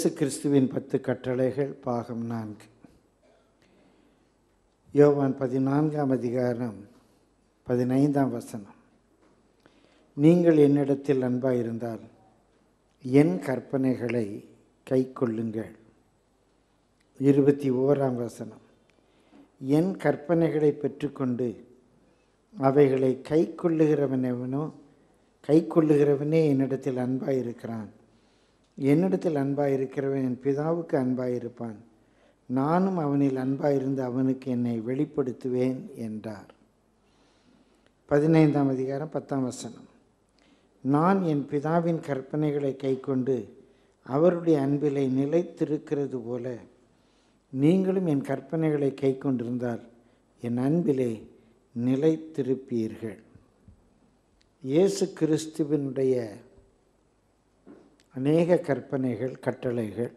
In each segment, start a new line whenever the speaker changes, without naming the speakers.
இயேசு கிறிஸ்துவின் பத்து கட்டளைகள் பாகம் நான்கு யோவான் பதினான்காம் அதிகாரம் பதினைந்தாம் வசனம் நீங்கள் என்னிடத்தில் அன்பாயிருந்தால் என் கற்பனைகளை கைக்கொள்ளுங்கள் இருபத்தி ஓராம் வசனம் என் கற்பனைகளை பெற்றுக்கொண்டு அவைகளை கைக்கொள்ளுகிறவனவனோ கைக்கொள்ளுகிறவனே என்னிடத்தில் அன்பாயிருக்கிறான் என்னிடத்தில் அன்பாயிருக்கிறவன் என் பிதாவுக்கு அன்பாயிருப்பான் நானும் அவனில் அன்பாயிருந்து அவனுக்கு என்னை வெளிப்படுத்துவேன் என்றார் பதினைந்தாம் அதிகாரம் பத்தாம் வசனம் நான் என் பிதாவின் கற்பனைகளை கைக்கொண்டு அவருடைய அன்பிலை நிலைத்திருக்கிறது போல நீங்களும் என் கற்பனைகளை கைக்கொண்டிருந்தால் என் அன்பிலே நிலைத்திருப்பீர்கள் இயேசு கிறிஸ்துவினுடைய அநேக கற்பனைகள் கட்டளைகள்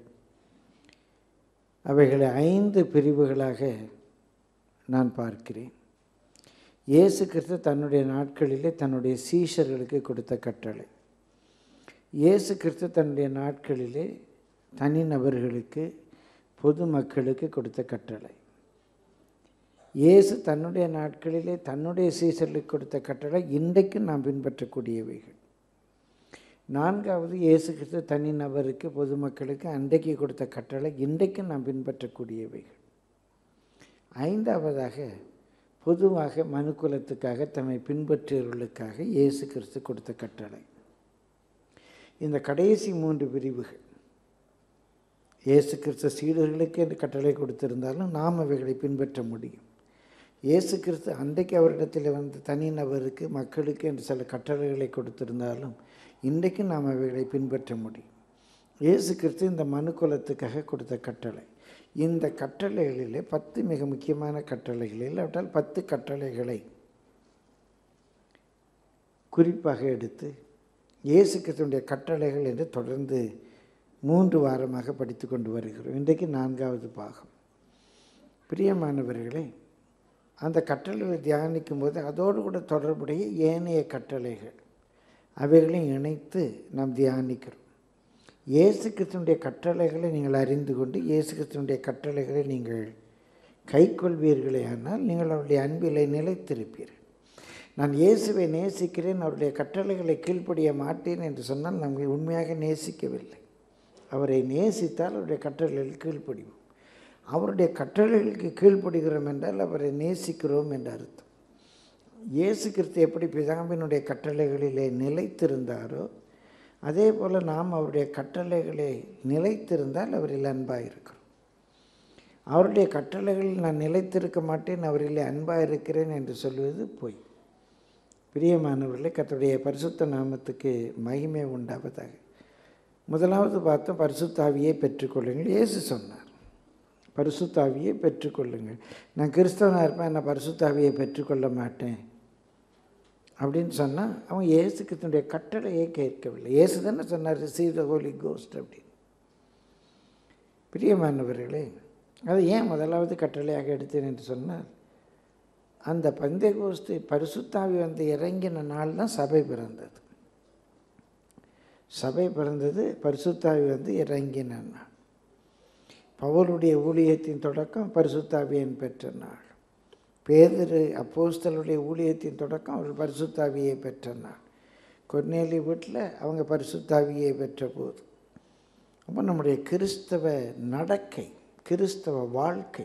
அவைகளை ஐந்து பிரிவுகளாக நான் பார்க்கிறேன் இயேசு கிறிஸ்து தன்னுடைய நாட்களிலே தன்னுடைய சீஷர்களுக்கு கொடுத்த கட்டளை இயேசு கிறிஸ்து தன்னுடைய நாட்களிலே தனிநபர்களுக்கு பொதுமக்களுக்கு கொடுத்த கட்டளை இயேசு தன்னுடைய நாட்களிலே தன்னுடைய சீசர்களுக்கு கொடுத்த கட்டளை இன்றைக்கும் நாம் பின்பற்றக்கூடியவைகள் நான்காவது இயேசு கிறிஸ்து தனிநபருக்கு பொதுமக்களுக்கு அன்றைக்கு கொடுத்த கட்டளை இன்றைக்கும் நாம் பின்பற்றக்கூடியவைகள் ஐந்தாவதாக பொதுவாக மனுக்குலத்துக்காக தம்மை பின்பற்றியவர்களுக்காக இயேசு கிறிஸ்து கொடுத்த கட்டளை இந்த கடைசி மூன்று பிரிவுகள் இயேசு கிறிஸ்து சீடர்களுக்கு என்று கட்டளை கொடுத்திருந்தாலும் நாம் அவைகளை பின்பற்ற முடியும் இயேசு கிறிஸ்து அன்றைக்கு அவரிடத்தில் வந்து தனிநபருக்கு மக்களுக்கு என்று சில கட்டளைகளை கொடுத்திருந்தாலும் இன்றைக்கும் நாம் அவைகளை பின்பற்ற முடியும் இயேசு கிறிஸ்து இந்த மனு குலத்துக்காக கொடுத்த கட்டளை இந்த கட்டளைகளிலே பத்து மிக முக்கியமான கட்டளைகள் இல்லாவிட்டால் பத்து கட்டளைகளை குறிப்பாக எடுத்து இயேசு கிறிஸ்துடைய கட்டளைகள் என்று தொடர்ந்து மூன்று வாரமாக படித்து கொண்டு வருகிறோம் இன்றைக்கு நான்காவது பாகம் பிரியமானவர்களே அந்த கட்டளைகளை தியானிக்கும் போது அதோடு கூட தொடர்புடைய ஏனைய கட்டளைகள் அவைகளையும் இணைத்து நாம் தியானிக்கிறோம் இயேசு கிறிஸ்துடைய கட்டளைகளை நீங்கள் அறிந்து கொண்டு இயேசு கிறிஸ்துடைய கட்டளைகளை நீங்கள் கைக்கொள்வீர்களே ஆனால் நீங்கள் அவருடைய அன்பிலை நிலைத்திருப்பீர்கள் நான் இயேசுவை நேசிக்கிறேன் அவருடைய கட்டளைகளை கீழ்ப்படிய மாட்டேன் என்று சொன்னால் நம்மை உண்மையாக நேசிக்கவில்லை அவரை நேசித்தால் அவருடைய கட்டளைகள் கீழ்ப்படிவோம் அவருடைய கட்டளைகளுக்கு கீழ்ப்படுகிறோம் என்றால் அவரை நேசிக்கிறோம் என்று அர்த்தம் இயேசு கிறிஸ்து எப்படி பிதாவினுடைய கட்டளைகளிலே நிலைத்திருந்தாரோ அதே போல் நாம் அவருடைய கட்டளைகளை நிலைத்திருந்தால் அவரில் அன்பாக இருக்கிறோம் அவருடைய கட்டளைகளில் நான் நிலைத்திருக்க மாட்டேன் அவரில் அன்பாக இருக்கிறேன் என்று சொல்வது பொய் பிரியமானவர்களே கத்துடைய பரிசுத்த நாமத்துக்கு மகிமை உண்டாவதாக முதலாவது பார்த்தோம் பரிசுத்தாவியை பெற்றுக்கொள்ளுங்கள் இயேசு சொன்னார் பரிசுத்தாவியை பெற்றுக்கொள்ளுங்கள் நான் கிறிஸ்தவனாக இருப்பேன் நான் பரிசுத்தாவியை பெற்றுக்கொள்ள மாட்டேன் அப்படின்னு சொன்னால் அவன் இயேசு கிறிஸ்தனுடைய கட்டளையை கேட்கவில்லை இயேசு தானே சொன்னார் ரிசீவ் த ஹோலி கோஸ்ட் அப்படின்னு பிரியமானவர்களே அது ஏன் முதலாவது கட்டளையாக எடுத்தேன் என்று சொன்னால் அந்த பந்தய கோஸ்து பரிசுத்தாவி வந்து இறங்கின நாள் தான் சபை பிறந்தது சபை பிறந்தது பரிசுத்தாவி வந்து இறங்கின நாள் பவுலுடைய ஊழியத்தின் தொடக்கம் பரிசுத்தாவியன் பெற்ற நாள் பேதரு அப்போஸ்தலுடைய ஊழியத்தின் தொடக்கம் அவர் பரிசுத்தாவியை பெற்ற நாள் கொர்நேலி வீட்டில் அவங்க பரிசுத்தாவியை பெற்ற போது அப்போ நம்முடைய கிறிஸ்தவ நடக்கை கிறிஸ்தவ வாழ்க்கை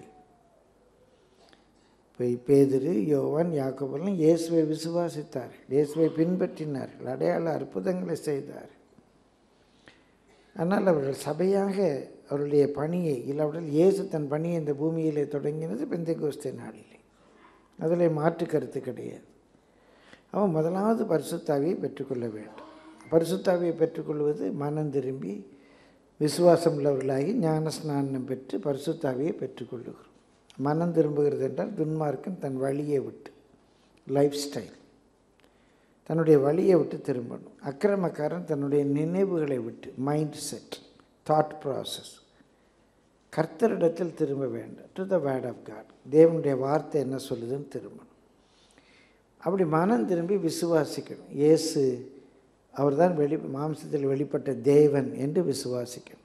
இப்போ பேதிரு யோவான் யாக்கோபெல்லாம் இயேசுவை விசுவாசித்தார்கள் இயேசுவை பின்பற்றினார்கள் அடையாள அற்புதங்களை செய்தார்கள் ஆனால் அவர்கள் சபையாக அவருடைய பணியை இல்லாவிட்டால் இயேசு தன் பணியை இந்த பூமியிலே தொடங்கினது பெந்தை கோஸ்தே நாளிலே அதில் மாற்று கருத்து கிடையாது அவன் முதலாவது பரிசுத்தாவியை பெற்றுக்கொள்ள வேண்டும் பரிசுத்தாவியை பெற்றுக்கொள்வது மனம் திரும்பி விசுவாசம் உள்ளவர்களாகி ஞான ஸ்நானம் பெற்று பரிசுத்தாவியை பெற்றுக்கொள்ளுகிறோம் மனம் திரும்புகிறது என்றால் துன்மார்க்கன் தன் வழியை விட்டு லைஃப் ஸ்டைல் தன்னுடைய வழியை விட்டு திரும்பணும் அக்கிரமக்காரன் தன்னுடைய நினைவுகளை விட்டு மைண்ட் செட் தாட் ப்ராசஸ் கர்த்தரிடத்தில் திரும்ப வேண்டும் to the word of God தேவனுடைய வார்த்தை என்ன சொல்லுதுன்னு திரும்பணும் அப்படி மனம் திரும்பி விசுவாசிக்கணும் இயேசு அவர்தான் வெளி மாம்சத்தில் வெளிப்பட்ட தேவன் என்று விசுவாசிக்கணும்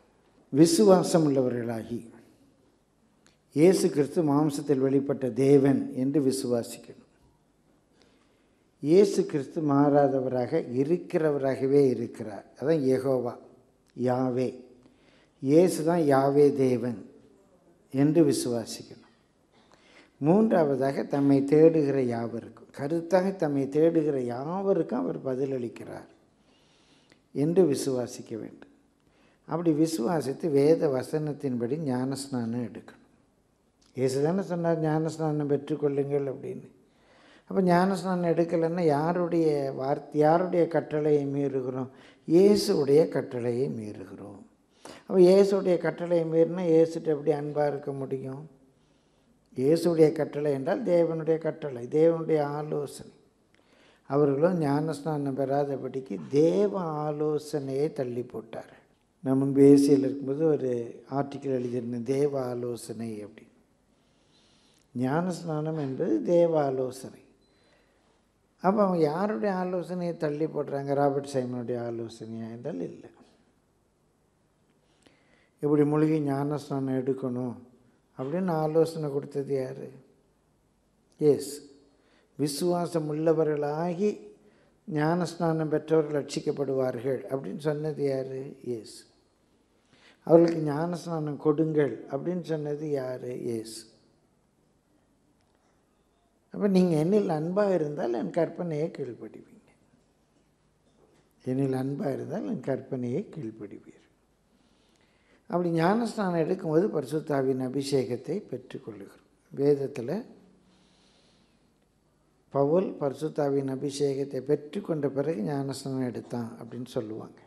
விசுவாசம் உள்ளவர்களாகி இயேசு கிறிஸ்து மாம்சத்தில் வெளிப்பட்ட தேவன் என்று விசுவாசிக்கணும் இயேசு கிறிஸ்து மாறாதவராக இருக்கிறவராகவே இருக்கிறார் அதான் யெகோவா யாவே இயேசு தான் யாவே தேவன் என்று விசுவாசிக்கணும் மூன்றாவதாக தம்மை தேடுகிற யாவருக்கும் கருத்தாக தம்மை தேடுகிற யாவருக்கும் அவர் பதிலளிக்கிறார் என்று விசுவாசிக்க வேண்டும் அப்படி விசுவாசித்து வேத வசனத்தின்படி ஞானஸ்நானம் எடுக்கணும் இயேசு தானே சொன்னார் ஞானஸ்நானம் பெற்றுக்கொள்ளுங்கள் அப்படின்னு அப்போ ஞானஸ்நானம் எடுக்கலைன்னா யாருடைய வார்த்தை யாருடைய கட்டளையை மீறுகிறோம் இயேசுடைய கட்டளையை மீறுகிறோம் அப்போ இயேசுடைய கட்டளையை மீறினா இயேசுட்டு எப்படி அன்பாக இருக்க முடியும் இயேசுடைய கட்டளை என்றால் தேவனுடைய கட்டளை தேவனுடைய ஆலோசனை அவர்களும் ஞானஸ்நானம் பெறாதபடிக்கு தேவ ஆலோசனையை தள்ளி போட்டார் நான் முன்பு ஏசியில் இருக்கும்போது ஒரு ஆர்டிக்கிள் எழுதியிருந்தேன் தேவ ஆலோசனை அப்படின்னு ஞானஸ்நானம் என்பது தேவ ஆலோசனை அப்போ அவங்க யாருடைய ஆலோசனையை தள்ளி போடுறாங்க ராபர்ட் சைமனுடைய ஆலோசனையா என்றால் இல்லை இப்படி மூழ்கி ஞானஸ்நானம் எடுக்கணும் அப்படின்னு ஆலோசனை கொடுத்தது யார் எஸ் விசுவாசம் உள்ளவர்களாகி ஞானஸ்நானம் பெற்றவர்கள் ரட்சிக்கப்படுவார்கள் அப்படின்னு சொன்னது யார் எஸ் அவர்களுக்கு ஞானஸ்நானம் கொடுங்கள் அப்படின்னு சொன்னது யார் எஸ் அப்போ நீங்கள் என்னில் அன்பாக இருந்தால் என் கற்பனையை கீழ்ப்படுவீங்க என்னில் அன்பாக இருந்தால் என் கற்பனையை கீழ்ப்படுவீர் அப்படி ஞானஸ்நானம் எடுக்கும்போது பரிசுத்தாவின் அபிஷேகத்தை பெற்றுக்கொள்ளுகிறோம் வேதத்தில் பவுல் பரிசுத்தாவின் அபிஷேகத்தை பெற்றுக்கொண்ட பிறகு ஞானஸ்நானம் எடுத்தான் அப்படின்னு சொல்லுவாங்க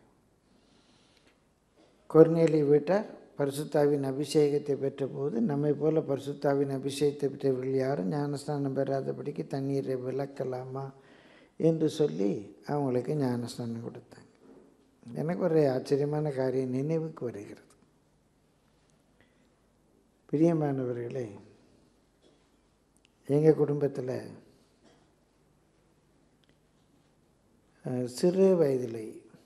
கொர்நேலி வீட்டார் பரிசுத்தாவின் அபிஷேகத்தை பெற்றபோது நம்மை போல பரிசுத்தாவின் அபிஷேகத்தை பெற்றவர்கள் யாரும் ஞானஸ்நானம் பெறாதபடிக்கு தண்ணீரை விளக்கலாமா என்று சொல்லி அவங்களுக்கு ஞானஸ்நானம் கொடுத்தாங்க எனக்கு ஒரு ஆச்சரியமான காரியம் நினைவுக்கு வருகிறது பிரியமானவர்களே எங்கள் குடும்பத்தில் சிறு வயதிலே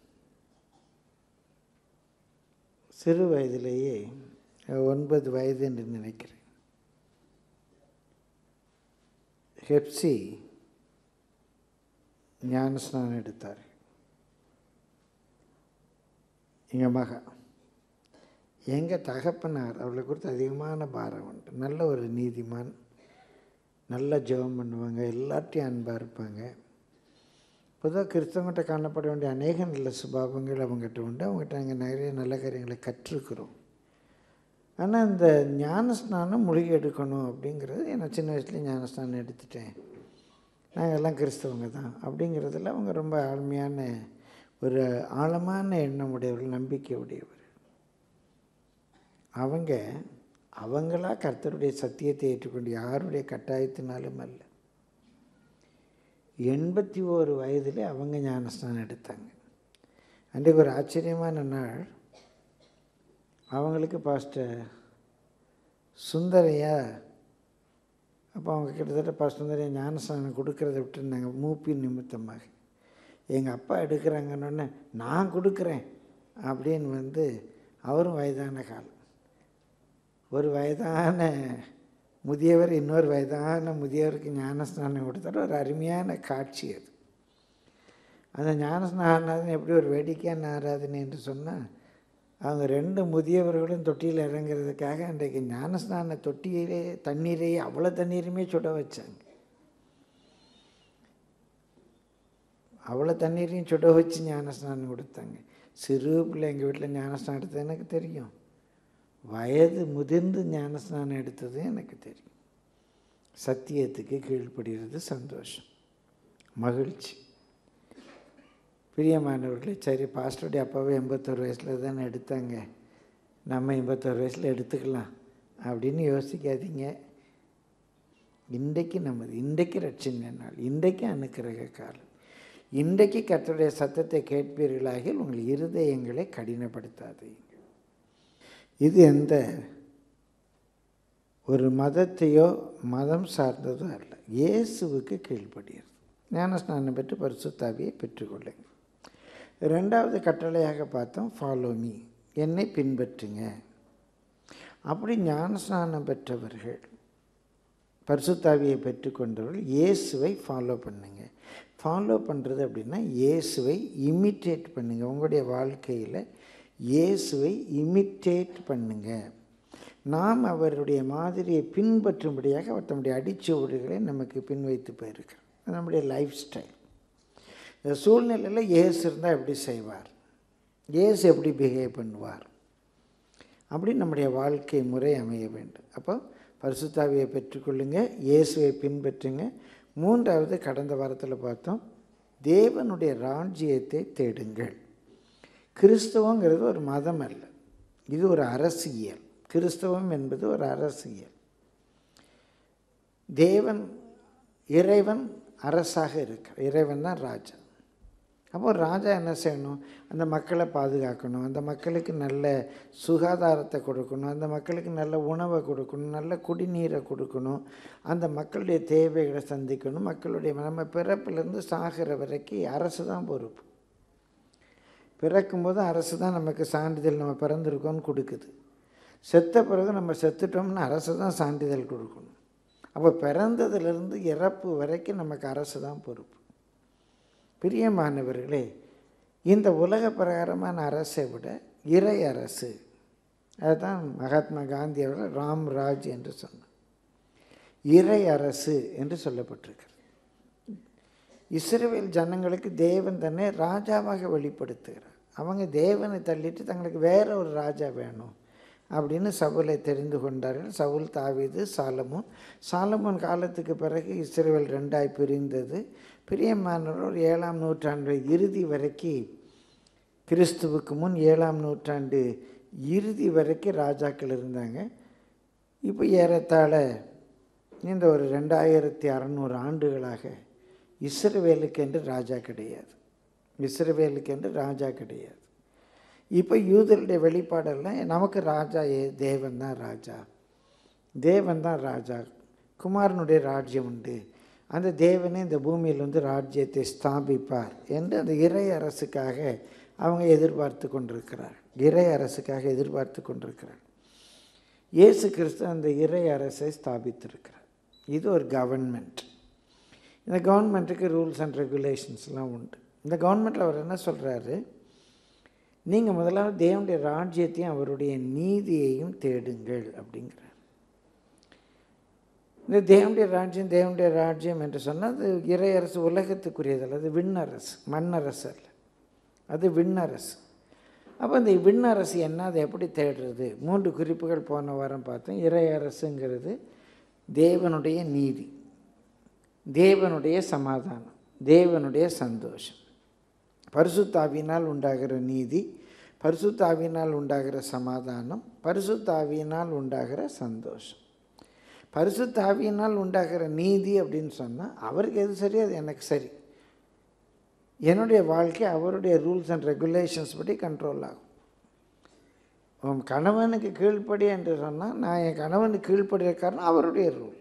சிறு வயதிலேயே ஒன்பது வயது என்று நினைக்கிறேன் ஹெப்சி ஞானஸ்நானம் எடுத்தார் எங்கள் மகா எங்கள் தகப்பனார் அவளை குறித்து அதிகமான பாரம் உண்டு நல்ல ஒரு நீதிமான் நல்ல ஜெபம் பண்ணுவாங்க எல்லாத்தையும் அன்பாக இருப்பாங்க பொதுவாக கிறிஸ்தவங்கிட்ட காணப்பட வேண்டிய அநேக நல்ல சுபாவங்கள் அவங்ககிட்ட உண்டு அவங்ககிட்ட நாங்கள் நிறைய நல்ல காரியங்களை கற்றுக்கிறோம் ஆனால் இந்த ஞானஸ்நானம் மொழி எடுக்கணும் அப்படிங்கிறது நான் சின்ன வயசுலேயே ஞானஸ்நானம் எடுத்துட்டேன் நாங்கள் எல்லாம் கிறிஸ்தவங்க தான் அப்படிங்கிறதுல அவங்க ரொம்ப ஆழ்மையான ஒரு ஆழமான எண்ணம் உடையவர்கள் நம்பிக்கை உடையவர் அவங்க அவங்களா கர்த்தருடைய சத்தியத்தை ஏற்றுக்கொண்டு யாருடைய கட்டாயத்தினாலும் அல்ல எண்பத்தி ஓரு வயதில் அவங்க ஞானஸ்தானம் எடுத்தாங்க அன்றைக்கு ஒரு ஆச்சரியமான நாள் அவங்களுக்கு பாஸ்டர் சுந்தரையா அப்போ அவங்க கிட்டத்தட்ட பாஸ்டர் சுந்தரையா ஞானஸ்தானம் கொடுக்கறத விட்டுருந்தாங்க மூப்பின் நிமித்தமாக எங்கள் அப்பா எடுக்கிறாங்கன்னு நான் கொடுக்குறேன் அப்படின்னு வந்து அவரும் வயதான காலம் ஒரு வயதான முதியவர் இன்னொரு வயதான முதியவருக்கு ஞானஸ்நானம் கொடுத்தாரு ஒரு அருமையான காட்சி அது அந்த ஞானஸ்நானம் எப்படி ஒரு வேடிக்கையான ஆராதனை என்று சொன்னால் அவங்க ரெண்டு முதியவர்களும் தொட்டியில் இறங்குறதுக்காக அன்றைக்கு ஞானஸ்நான தொட்டியிலே தண்ணீரையே அவ்வளோ தண்ணீருமே சுட வச்சாங்க அவ்வளோ தண்ணீரையும் சுட வச்சு ஞானஸ்நானம் கொடுத்தாங்க சிறு பிள்ளை எங்கள் வீட்டில் ஞானஸ்நானம் எடுத்தது எனக்கு தெரியும் வயது முதிர்ந்து ஞானஸ்நானம் எடுத்தது எனக்கு தெரியும் சத்தியத்துக்கு கீழ்ப்படுகிறது சந்தோஷம் மகிழ்ச்சி பிரியமானவர்களே சரி பாஸ்டருடைய அப்பாவே எண்பத்தோரு வயசில் தானே எடுத்தாங்க நம்ம எண்பத்தோரு வயசில் எடுத்துக்கலாம் அப்படின்னு யோசிக்காதீங்க இன்றைக்கு நமது இன்றைக்கு ரட்சண நாள் இன்றைக்கு அனுக்கிரக காலம் இன்றைக்கு கர்த்தருடைய சத்தத்தை கேட்பீர்களாக உங்கள் இருதயங்களை கடினப்படுத்தாதீங்க இது எந்த ஒரு மதத்தையோ மதம் சார்ந்ததோ அல்ல இயேசுவுக்கு கீழ்ப்படுகிறது ஞானஸ்நானம் பெற்று பரிசுத்தாவியை பெற்றுக்கொள்ளுங்க ரெண்டாவது கட்டளையாக பார்த்தோம் ஃபாலோ மீ என்னை பின்பற்றுங்க அப்படி ஞானஸ்நானம் பெற்றவர்கள் பரிசுத்தாவியை பெற்றுக்கொண்டவர்கள் இயேசுவை ஃபாலோ பண்ணுங்க ஃபாலோ பண்ணுறது அப்படின்னா இயேசுவை இமிட்டேட் பண்ணுங்க உங்களுடைய வாழ்க்கையில் இயேசுவை இமிட்டேட் பண்ணுங்க நாம் அவருடைய மாதிரியை பின்பற்றும்படியாக அவர் தம்முடைய அடிச்சுவடுகளை நமக்கு பின்வைத்து போயிருக்கிறார் அது நம்முடைய லைஃப் ஸ்டைல் இந்த சூழ்நிலையில் இயேசு இருந்தால் எப்படி செய்வார் இயேசு எப்படி பிஹேவ் பண்ணுவார் அப்படி நம்முடைய வாழ்க்கை முறை அமைய வேண்டும் அப்போ பரிசுத்தாவியை பெற்றுக்கொள்ளுங்க இயேசுவை பின்பற்றுங்க மூன்றாவது கடந்த வாரத்தில் பார்த்தோம் தேவனுடைய ராஜ்யத்தை தேடுங்கள் கிறிஸ்தவங்கிறது ஒரு மதம் அல்ல இது ஒரு அரசியல் கிறிஸ்தவம் என்பது ஒரு அரசியல் தேவன் இறைவன் அரசாக இருக்கார் இறைவன் தான் ராஜா அப்போ ராஜா என்ன செய்யணும் அந்த மக்களை பாதுகாக்கணும் அந்த மக்களுக்கு நல்ல சுகாதாரத்தை கொடுக்கணும் அந்த மக்களுக்கு நல்ல உணவை கொடுக்கணும் நல்ல குடிநீரை கொடுக்கணும் அந்த மக்களுடைய தேவைகளை சந்திக்கணும் மக்களுடைய நம்ம பிறப்பிலேருந்து சாகிற வரைக்கும் அரசு தான் பொறுப்பு பிறக்கும்போது அரசு தான் நமக்கு சான்றிதழ் நம்ம பிறந்திருக்கோம்னு கொடுக்குது செத்த பிறகு நம்ம செத்துட்டோம்னு அரசு தான் சான்றிதழ் கொடுக்கணும் அப்போ பிறந்ததுலேருந்து இறப்பு வரைக்கும் நமக்கு அரசு தான் பொறுப்பு பிரியமானவர்களே இந்த உலக பிரகாரமான அரசை விட இறை அரசு அதுதான் மகாத்மா காந்தி அவர்கள் ராம் ராஜ் என்று சொன்னார் இறை அரசு என்று சொல்லப்பட்டிருக்கிறது இஸ்ரேல் ஜனங்களுக்கு தேவன் தன்னை ராஜாவாக வெளிப்படுத்துகிறார் அவங்க தேவனை தள்ளிட்டு தங்களுக்கு வேற ஒரு ராஜா வேணும் அப்படின்னு சவுலை தெரிந்து கொண்டார்கள் சவுல் தாவீது சாலமோன் சாலமோன் காலத்துக்கு பிறகு இஸ்ரேல் ரெண்டாய் பிரிந்தது பிரியமானவர் ஒரு ஏழாம் நூற்றாண்டு இறுதி வரைக்கும் கிறிஸ்துவுக்கு முன் ஏழாம் நூற்றாண்டு இறுதி வரைக்கும் ராஜாக்கள் இருந்தாங்க இப்போ ஏறத்தாழ இந்த ஒரு ரெண்டாயிரத்தி அறநூறு ஆண்டுகளாக இஸ்ரவேலுக்கு என்று ராஜா கிடையாது இஸ்ரவேலுக்கு என்று ராஜா கிடையாது இப்போ யூதருடைய வெளிப்பாடெல்லாம் நமக்கு ராஜா ஏ தேவன் தான் ராஜா தேவன் தான் ராஜா குமாரனுடைய ராஜ்யம் உண்டு அந்த தேவனே இந்த பூமியில் வந்து ராஜ்யத்தை ஸ்தாபிப்பார் என்று அந்த இறை அரசுக்காக அவங்க எதிர்பார்த்து கொண்டிருக்கிறார் இறை அரசுக்காக எதிர்பார்த்து கொண்டிருக்கிறார் இயேசு கிறிஸ்து அந்த இறை அரசை ஸ்தாபித்திருக்கிறார் இது ஒரு கவர்மெண்ட் இந்த கவர்மெண்ட்டுக்கு ரூல்ஸ் அண்ட் ரெகுலேஷன்ஸ்லாம் உண்டு இந்த கவர்மெண்ட்டில் அவர் என்ன சொல்கிறாரு நீங்கள் முதலாவது தேவனுடைய ராஜ்யத்தையும் அவருடைய நீதியையும் தேடுங்கள் அப்படிங்கிறார் இந்த தேவனுடைய ராஜ்யம் தேவனுடைய ராஜ்யம் என்று சொன்னால் அது இறை அரசு உலகத்துக்குரியதல்ல அது விண்ணரசு மண்ணரசு அல்ல அது விண்ணரசு அப்போ இந்த விண்ணரசு என்ன அதை எப்படி தேடுறது மூன்று குறிப்புகள் போன வாரம் பார்த்தோம் இறை அரசுங்கிறது தேவனுடைய நீதி தேவனுடைய சமாதானம் தேவனுடைய சந்தோஷம் பரிசுத்தாவினால் உண்டாகிற நீதி பரிசுத்தாவினால் உண்டாகிற சமாதானம் பரிசுத்தாவியினால் உண்டாகிற சந்தோஷம் பரிசுத்தாவியினால் உண்டாகிற நீதி அப்படின்னு சொன்னால் அவருக்கு எது சரி அது எனக்கு சரி என்னுடைய வாழ்க்கை அவருடைய ரூல்ஸ் அண்ட் ரெகுலேஷன்ஸ் படி கண்ட்ரோல் ஆகும் உன் கணவனுக்கு கீழ்ப்படி என்று சொன்னால் நான் என் கணவனுக்கு கீழ்ப்படுகிற காரணம் அவருடைய ரூல்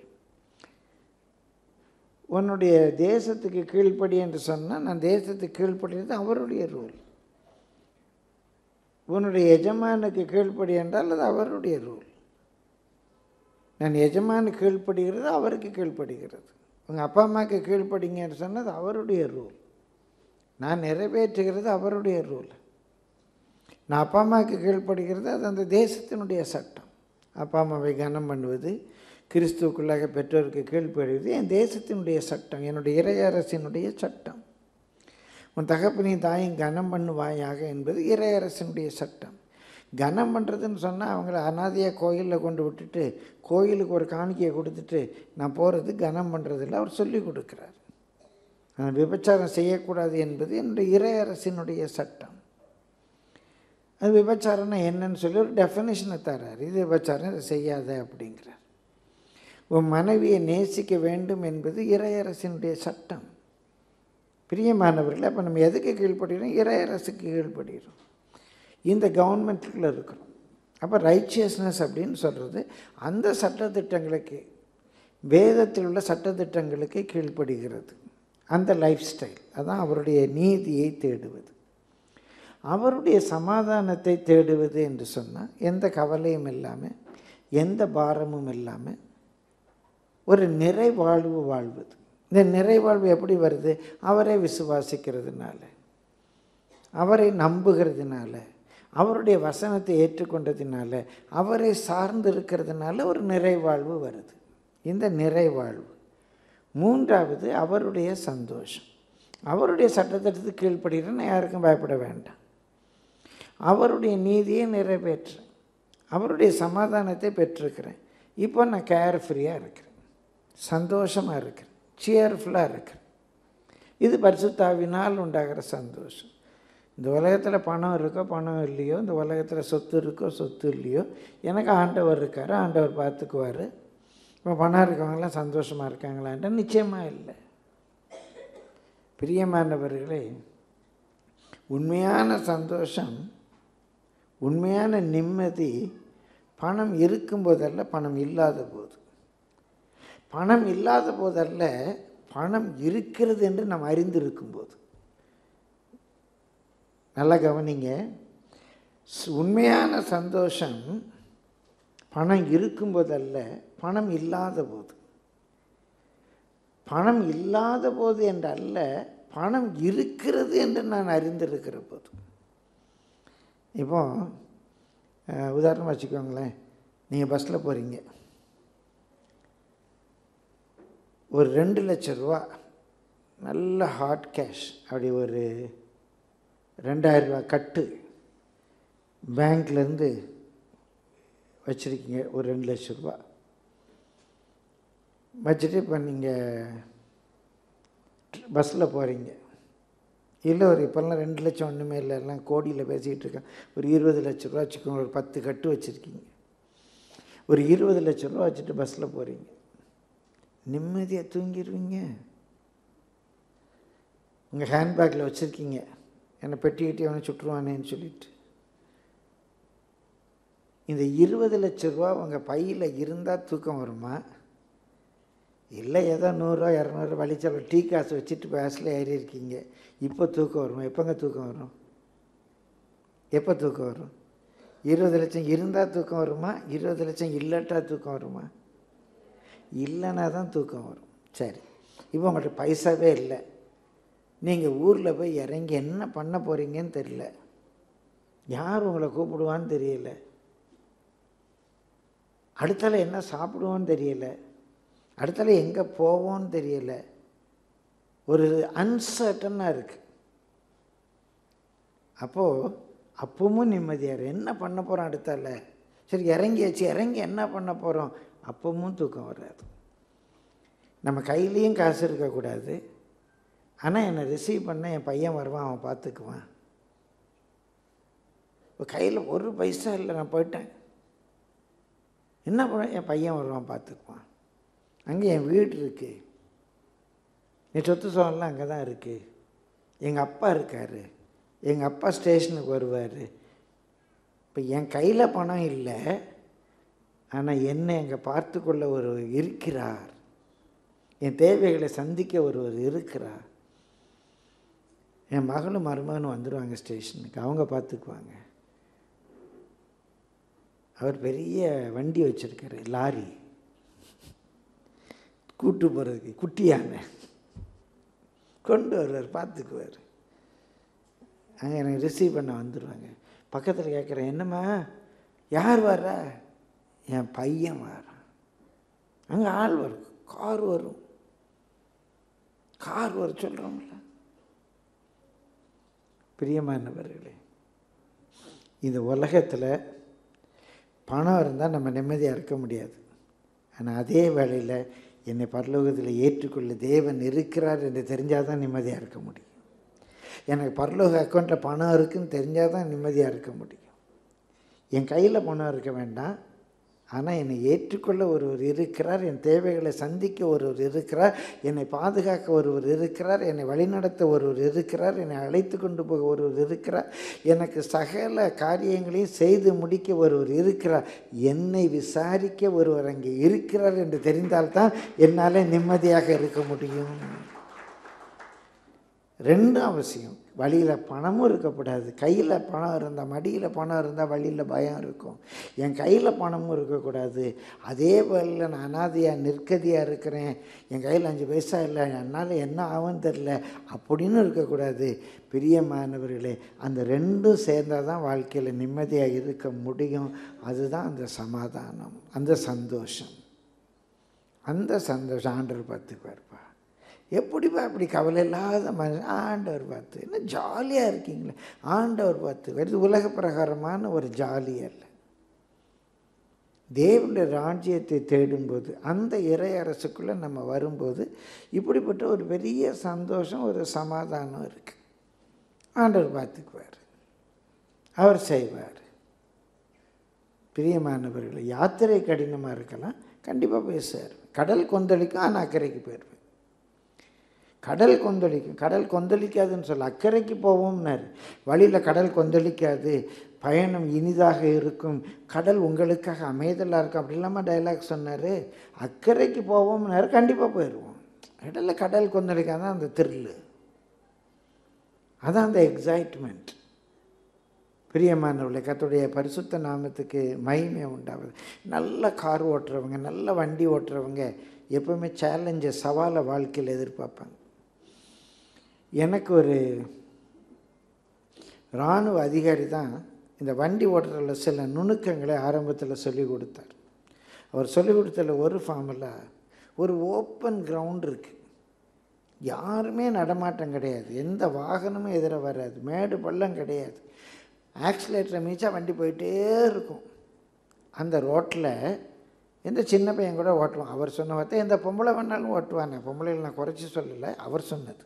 உன்னுடைய தேசத்துக்கு கீழ்ப்படி என்று சொன்னால் நான் தேசத்துக்கு கீழ்ப்படுகிறது அவருடைய ரூல் உன்னுடைய எஜமானுக்கு கீழ்ப்படி என்றால் அது அவருடைய ரூல் நான் எஜமானு கீழ்ப்படுகிறது அவருக்கு கீழ்ப்படுகிறது உங்கள் அப்பா அம்மாவுக்கு கீழ்ப்படிங்கன்னு சொன்னது அவருடைய ரூல் நான் நிறைவேற்றுகிறது அவருடைய ரூல் நான் அப்பா அம்மாவுக்கு கீழ்ப்படுகிறது அது அந்த தேசத்தினுடைய சட்டம் அப்பா அம்மாவை கனம் பண்ணுவது கிறிஸ்துவுக்குள்ளாக பெற்றோருக்கு கீழ்ப்படுவது என் தேசத்தினுடைய சட்டம் என்னுடைய இறையரசினுடைய சட்டம் உன் தகப்பனையும் தாயும் கனம் பண்ணுவாயாக என்பது இறையரசினுடைய சட்டம் கனம் பண்ணுறதுன்னு சொன்னால் அவங்கள அனாதையாக கோயிலில் கொண்டு விட்டுட்டு கோயிலுக்கு ஒரு காணிக்கையை கொடுத்துட்டு நான் போகிறது கனம் பண்ணுறதில்ல அவர் சொல்லி கொடுக்குறார் நான் விபச்சாரம் செய்யக்கூடாது என்பது என்னுடைய இறையரசினுடைய சட்டம் அது விபச்சாரம்னா என்னன்னு சொல்லி ஒரு டெஃபனேஷனை தர்றார் இது விபச்சாரம் இதை செய்யாத அப்படிங்கிறார் உன் மனைவியை நேசிக்க வேண்டும் என்பது இறையரசினுடைய சட்டம் பிரியமானவர்கள் அப்போ நம்ம எதுக்கு கீழ்ப்படுகிறோம் இறையரசுக்கு கீழ்ப்படுகிறோம் இந்த கவர்மெண்ட்டுக்குள்ளே இருக்கிறோம் அப்போ ரைச்சியஸ்னஸ் அப்படின்னு சொல்கிறது அந்த சட்டத்திட்டங்களுக்கு வேதத்தில் உள்ள சட்டத்திட்டங்களுக்கு கீழ்ப்படுகிறது அந்த லைஃப் ஸ்டைல் அதான் அவருடைய நீதியை தேடுவது அவருடைய சமாதானத்தை தேடுவது என்று சொன்னால் எந்த கவலையும் இல்லாமல் எந்த பாரமும் இல்லாமல் ஒரு நிறைவாழ்வு வாழ்வது இந்த நிறைவாழ்வு எப்படி வருது அவரை விசுவாசிக்கிறதுனால அவரை நம்புகிறதுனால அவருடைய வசனத்தை ஏற்றுக்கொண்டதினால அவரை சார்ந்து இருக்கிறதுனால ஒரு நிறைவாழ்வு வருது இந்த நிறைவாழ்வு மூன்றாவது அவருடைய சந்தோஷம் அவருடைய சட்டத்திட்டத்துக்கு கீழ்ப்படுகிறேன்னு யாருக்கும் பயப்பட வேண்டாம் அவருடைய நீதியை நிறைவேற்றுறேன் அவருடைய சமாதானத்தை பெற்றிருக்கிறேன் இப்போ நான் கேர் ஃப்ரீயாக இருக்கிறேன் சந்தோஷமாக இருக்கிறேன் சியர்ஃபுல்லாக இருக்கிறேன் இது பரிசுத்தாவினால் உண்டாகிற சந்தோஷம் இந்த உலகத்தில் பணம் இருக்கோ பணம் இல்லையோ இந்த உலகத்தில் சொத்து இருக்கோ சொத்து இல்லையோ எனக்கு ஆண்டவர் இருக்கார் ஆண்டவர் பார்த்துக்குவார் இப்போ பணம் இருக்கவங்களாம் சந்தோஷமாக இருக்காங்களான்ட்டு நிச்சயமாக இல்லை பிரியமானவர்களே உண்மையான சந்தோஷம் உண்மையான நிம்மதி பணம் இருக்கும்போதல்ல பணம் இல்லாத போது பணம் இல்லாத போதல்ல பணம் இருக்கிறது என்று நாம் அறிந்திருக்கும்போது நல்லா கவனிங்க ஸ்- உண்மையான சந்தோஷம் பணம் இருக்கும்போதல்ல பணம் இல்லாத போது பணம் இல்லாத போது என்று அல்ல பணம் இருக்கிறது என்று நான் அறிந்திருக்கிற போது இப்போ அஹ், உதாரணமாக வச்சுக்கோங்களேன் நீங்கள் பஸ்ஸில் போகிறீங்க ஒரு ரெண்டு லட்ச ரூபா நல்ல ஹாட் கேஷ் அப்படி ஒரு ரெண்டாயிரம் ரூபா கட்டு பேங்க்லேருந்து வச்சுருக்கீங்க ஒரு ரெண்டு லட்ச ரூபா வச்சுட்டு இப்போ நீங்கள் பஸ்ஸில் போகிறீங்க இல்லை ஒரு இப்போல்லாம் ரெண்டு லட்சம் ஒன்றுமே இல்லை எல்லாம் கோடியில் பேசிக்கிட்டு இருக்கேன் ஒரு இருபது லட்ச ரூபா வச்சுக்கோங்க ஒரு பத்து கட்டு வச்சுருக்கீங்க ஒரு இருபது லட்ச ரூபா வச்சுட்டு பஸ்ஸில் போகிறீங்க நிம்மதியாக தூங்கிடுவீங்க உங்கள் ஹேண்ட்பேக்கில் வச்சுருக்கீங்க என்னை பெட்டி கட்டி அவனை சுட்டுருவானேன்னு சொல்லிட்டு இந்த இருபது லட்ச ரூபா உங்கள் பையில் இருந்தால் தூக்கம் வருமா இல்லை ஏதோ நூறுரூவா இரநூறுவா வலிச்சல டீ காசு வச்சுட்டு பஸ்ஸில் ஏறி இருக்கீங்க இப்போ தூக்கம் வருமா எப்போங்க தூக்கம் வரும் எப்போ தூக்கம் வரும் இருபது லட்சம் இருந்தால் தூக்கம் வருமா இருபது லட்சம் இல்லாட்டா தூக்கம் வருமா இல்லைன்னா தான் தூக்கம் வரும் சரி இப்போ உங்கள்கிட்ட பைசாவே இல்லை நீங்கள் ஊரில் போய் இறங்கி என்ன பண்ண போகிறீங்கன்னு தெரியல யார் உங்களை கூப்பிடுவான்னு தெரியல அடுத்தால என்ன சாப்பிடுவோன்னு தெரியல அடுத்தால எங்கே போவோன்னு தெரியல ஒரு அன்சர்டனாக இருக்குது அப்போது அப்பவும் நிம்மதியாக இரு. என்ன பண்ண போகிறோம் அடுத்தால சரி இறங்கியாச்சு இறங்கி என்ன பண்ண போகிறோம் அப்பவும் தூக்கம் வராது நம்ம கையிலையும் காசு இருக்கக்கூடாது ஆனால் என்னை ரிசீவ் பண்ண என் பையன் வருவான் அவன் பார்த்துக்குவான் இப்போ கையில் ஒரு பைசா இல்லை நான் போயிட்டேன் என்ன பண்ண என் பையன் வருவான் பார்த்துக்குவான் அங்கே என் வீடு இருக்குது என் சொத்து சோழலாம் அங்கே தான் இருக்குது எங்கள் அப்பா இருக்கார் எங்கள் அப்பா ஸ்டேஷனுக்கு வருவார் இப்போ என் கையில் பணம் இல்லை ஆனால் என்னை எங்கே பார்த்துக்கொள்ள ஒருவர் இருக்கிறார் என் தேவைகளை சந்திக்க ஒருவர் இருக்கிறார் என் மகளும் மருமகனும் வந்துடுவாங்க ஸ்டேஷனுக்கு அவங்க பார்த்துக்குவாங்க அவர் பெரிய வண்டி வச்சுருக்காரு லாரி கூட்டு போகிறதுக்கு குட்டியான கொண்டு வருவார் பார்த்துக்குவார் அங்கே எனக்கு ரிசீவ் பண்ண வந்துடுவாங்க பக்கத்தில் கேட்குறேன் என்னம்மா யார் வர்றா என் பையன் வரான் அங்கே ஆள் வரும் கார் வரும் கார் வர சொல்கிறோம்ல பிரியமானவர்களே இந்த உலகத்தில் பணம் இருந்தால் நம்ம நிம்மதியாக இருக்க முடியாது ஆனால் அதே வேளையில் என்னை பரலோகத்தில் ஏற்றுக்கொள்ள தேவன் இருக்கிறார் என்று தெரிஞ்சால் தான் நிம்மதியாக இருக்க முடியும் எனக்கு பரலோக அக்கௌண்ட்டில் பணம் இருக்குன்னு தெரிஞ்சால் தான் நிம்மதியாக இருக்க முடியும் என் கையில் பணம் இருக்க வேண்டாம் ஆனால் என்னை ஏற்றுக்கொள்ள ஒருவர் இருக்கிறார் என் தேவைகளை சந்திக்க ஒருவர் இருக்கிறார் என்னை பாதுகாக்க ஒருவர் இருக்கிறார் என்னை வழிநடத்த ஒருவர் இருக்கிறார் என்னை அழைத்து கொண்டு போக ஒருவர் இருக்கிறார் எனக்கு சகல காரியங்களையும் செய்து முடிக்க ஒருவர் இருக்கிறார் என்னை விசாரிக்க ஒருவர் அங்கே இருக்கிறார் என்று தெரிந்தால்தான் என்னால் நிம்மதியாக இருக்க முடியும் ரெண்டும் அவசியம் வழியில் பணமும் இருக்கக்கூடாது கையில் பணம் இருந்தால் மடியில் பணம் இருந்தால் வழியில் பயம் இருக்கும் என் கையில் பணமும் இருக்கக்கூடாது அதே வேளையில் நான் அனாதையாக நிற்கதியாக இருக்கிறேன் என் கையில் அஞ்சு பைசா இல்லை என்னால் என்ன ஆகும்னு தெரில அப்படின்னு இருக்கக்கூடாது பிரியமானவர்களே அந்த ரெண்டும் சேர்ந்தால் தான் வாழ்க்கையில் நிம்மதியாக இருக்க முடியும் அதுதான் அந்த சமாதானம் அந்த சந்தோஷம் அந்த சந்தோஷம் ஆண்டவர் பார்த்துக்குவார்ப்பா எப்படிப்பா இப்படி கவலை இல்லாத மனுஷன் ஆண்டவர் பார்த்து என்ன ஜாலியாக இருக்கீங்களே ஆண்டவர் பார்த்து வெறும் உலக பிரகாரமான ஒரு ஜாலி அல்ல தேவனுடைய ராஜ்யத்தை தேடும்போது அந்த இறை அரசுக்குள்ளே நம்ம வரும்போது இப்படிப்பட்ட ஒரு பெரிய சந்தோஷம் ஒரு சமாதானம் இருக்குது ஆண்டவர் பார்த்துக்குவார் அவர் செய்வார் பிரியமானவர்களை யாத்திரை கடினமாக இருக்கலாம் கண்டிப்பாக போய் சேருவேன் கடல் கொந்தளிக்கும் ஆனால் அக்கறைக்கு போயிடுவேன் கடல் கொந்தளிக்கும் கடல் கொந்தளிக்காதுன்னு சொல்ல அக்கறைக்கு போவோம்னாரு வழியில் கடல் கொந்தளிக்காது பயணம் இனிதாக இருக்கும் கடல் உங்களுக்காக அமைதலாக இருக்கும் அப்படி இல்லாமல் டைலாக் சொன்னார் அக்கறைக்கு போவோம்னாரு கண்டிப்பாக போயிடுவோம் இடையில கடல் கொந்தளிக்காதான் அந்த த்ரில்லு அதான் அந்த எக்ஸைட்மெண்ட் பிரியமானவர்களே கத்துடைய பரிசுத்த நாமத்துக்கு மகிமை உண்டாகுது நல்ல கார் ஓட்டுறவங்க நல்ல வண்டி ஓட்டுறவங்க எப்பவுமே சேலஞ்சை சவாலை வாழ்க்கையில் எதிர்பார்ப்பாங்க எனக்கு ஒரு இராணுவ அதிகாரி தான் இந்த வண்டி ஓட்டுறதுல சில நுணுக்கங்களை ஆரம்பத்தில் சொல்லி கொடுத்தார் அவர் சொல்லி கொடுத்ததில் ஒரு ஃபார்மில் ஒரு ஓப்பன் கிரவுண்ட் இருக்குது யாருமே நடமாட்டம் கிடையாது எந்த வாகனமும் எதிர வராது மேடு பள்ளம் கிடையாது ஆக்சிலேட்டரை மீச்சா வண்டி போயிட்டே இருக்கும் அந்த ரோட்டில் எந்த சின்ன பையன் கூட ஓட்டுவான் அவர் சொன்ன வார்த்தை எந்த பொம்பளை வேணாலும் ஓட்டுவானே பொம்பளைகள் நான் குறைச்சி சொல்லலை அவர் சொன்னது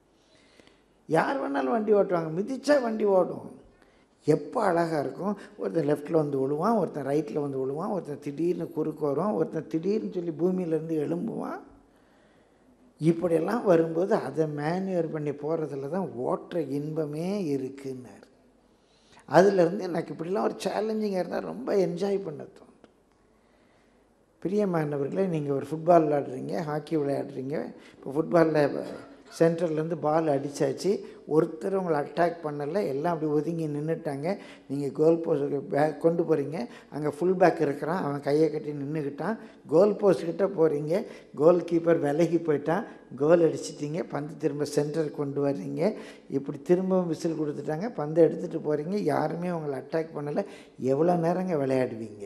யார் வேணாலும் வண்டி ஓட்டுவாங்க மிதிச்சா வண்டி ஓடும் எப்போ அழகாக இருக்கும் ஒருத்தன் லெஃப்ட்டில் வந்து விழுவான் ஒருத்தன் ரைட்டில் வந்து விழுவான் ஒருத்தன் திடீர்னு குறுக்கு வருவான் ஒருத்தன் திடீர்னு சொல்லி பூமியிலேருந்து எழும்புவான் இப்படியெல்லாம் வரும்போது அதை மேனுவர் பண்ணி போகிறதுல தான் ஓட்டுற இன்பமே இருக்குன்னார் அதுலேருந்து எனக்கு இப்படிலாம் ஒரு சேலஞ்சிங்காக இருந்தால் ரொம்ப என்ஜாய் பண்ண தோணும் பிரியமானவர்களே நீங்கள் ஒரு ஃபுட்பால் விளையாடுறீங்க ஹாக்கி விளையாடுறீங்க இப்போ ஃபுட்பாலில் சென்டர்லேருந்து பால் அடித்தாச்சு ஒருத்தர் உங்களை அட்டாக் பண்ணலை எல்லாம் அப்படி ஒதுங்கி நின்றுட்டாங்க நீங்கள் கோல் போஸ்ட் பேக் கொண்டு போகிறீங்க அங்கே ஃபுல் பேக் இருக்கிறான் அவன் கையை கட்டி நின்றுக்கிட்டான் கோல் போஸ்ட்கிட்ட போகிறீங்க கோல் கீப்பர் விலகி போயிட்டான் கோல் அடிச்சிட்டிங்க பந்து திரும்ப சென்டருக்கு கொண்டு வர்றீங்க இப்படி திரும்பவும் விசில் கொடுத்துட்டாங்க பந்தை எடுத்துகிட்டு போகிறீங்க யாருமே உங்களை அட்டாக் பண்ணலை எவ்வளோ நேரங்க விளையாடுவீங்க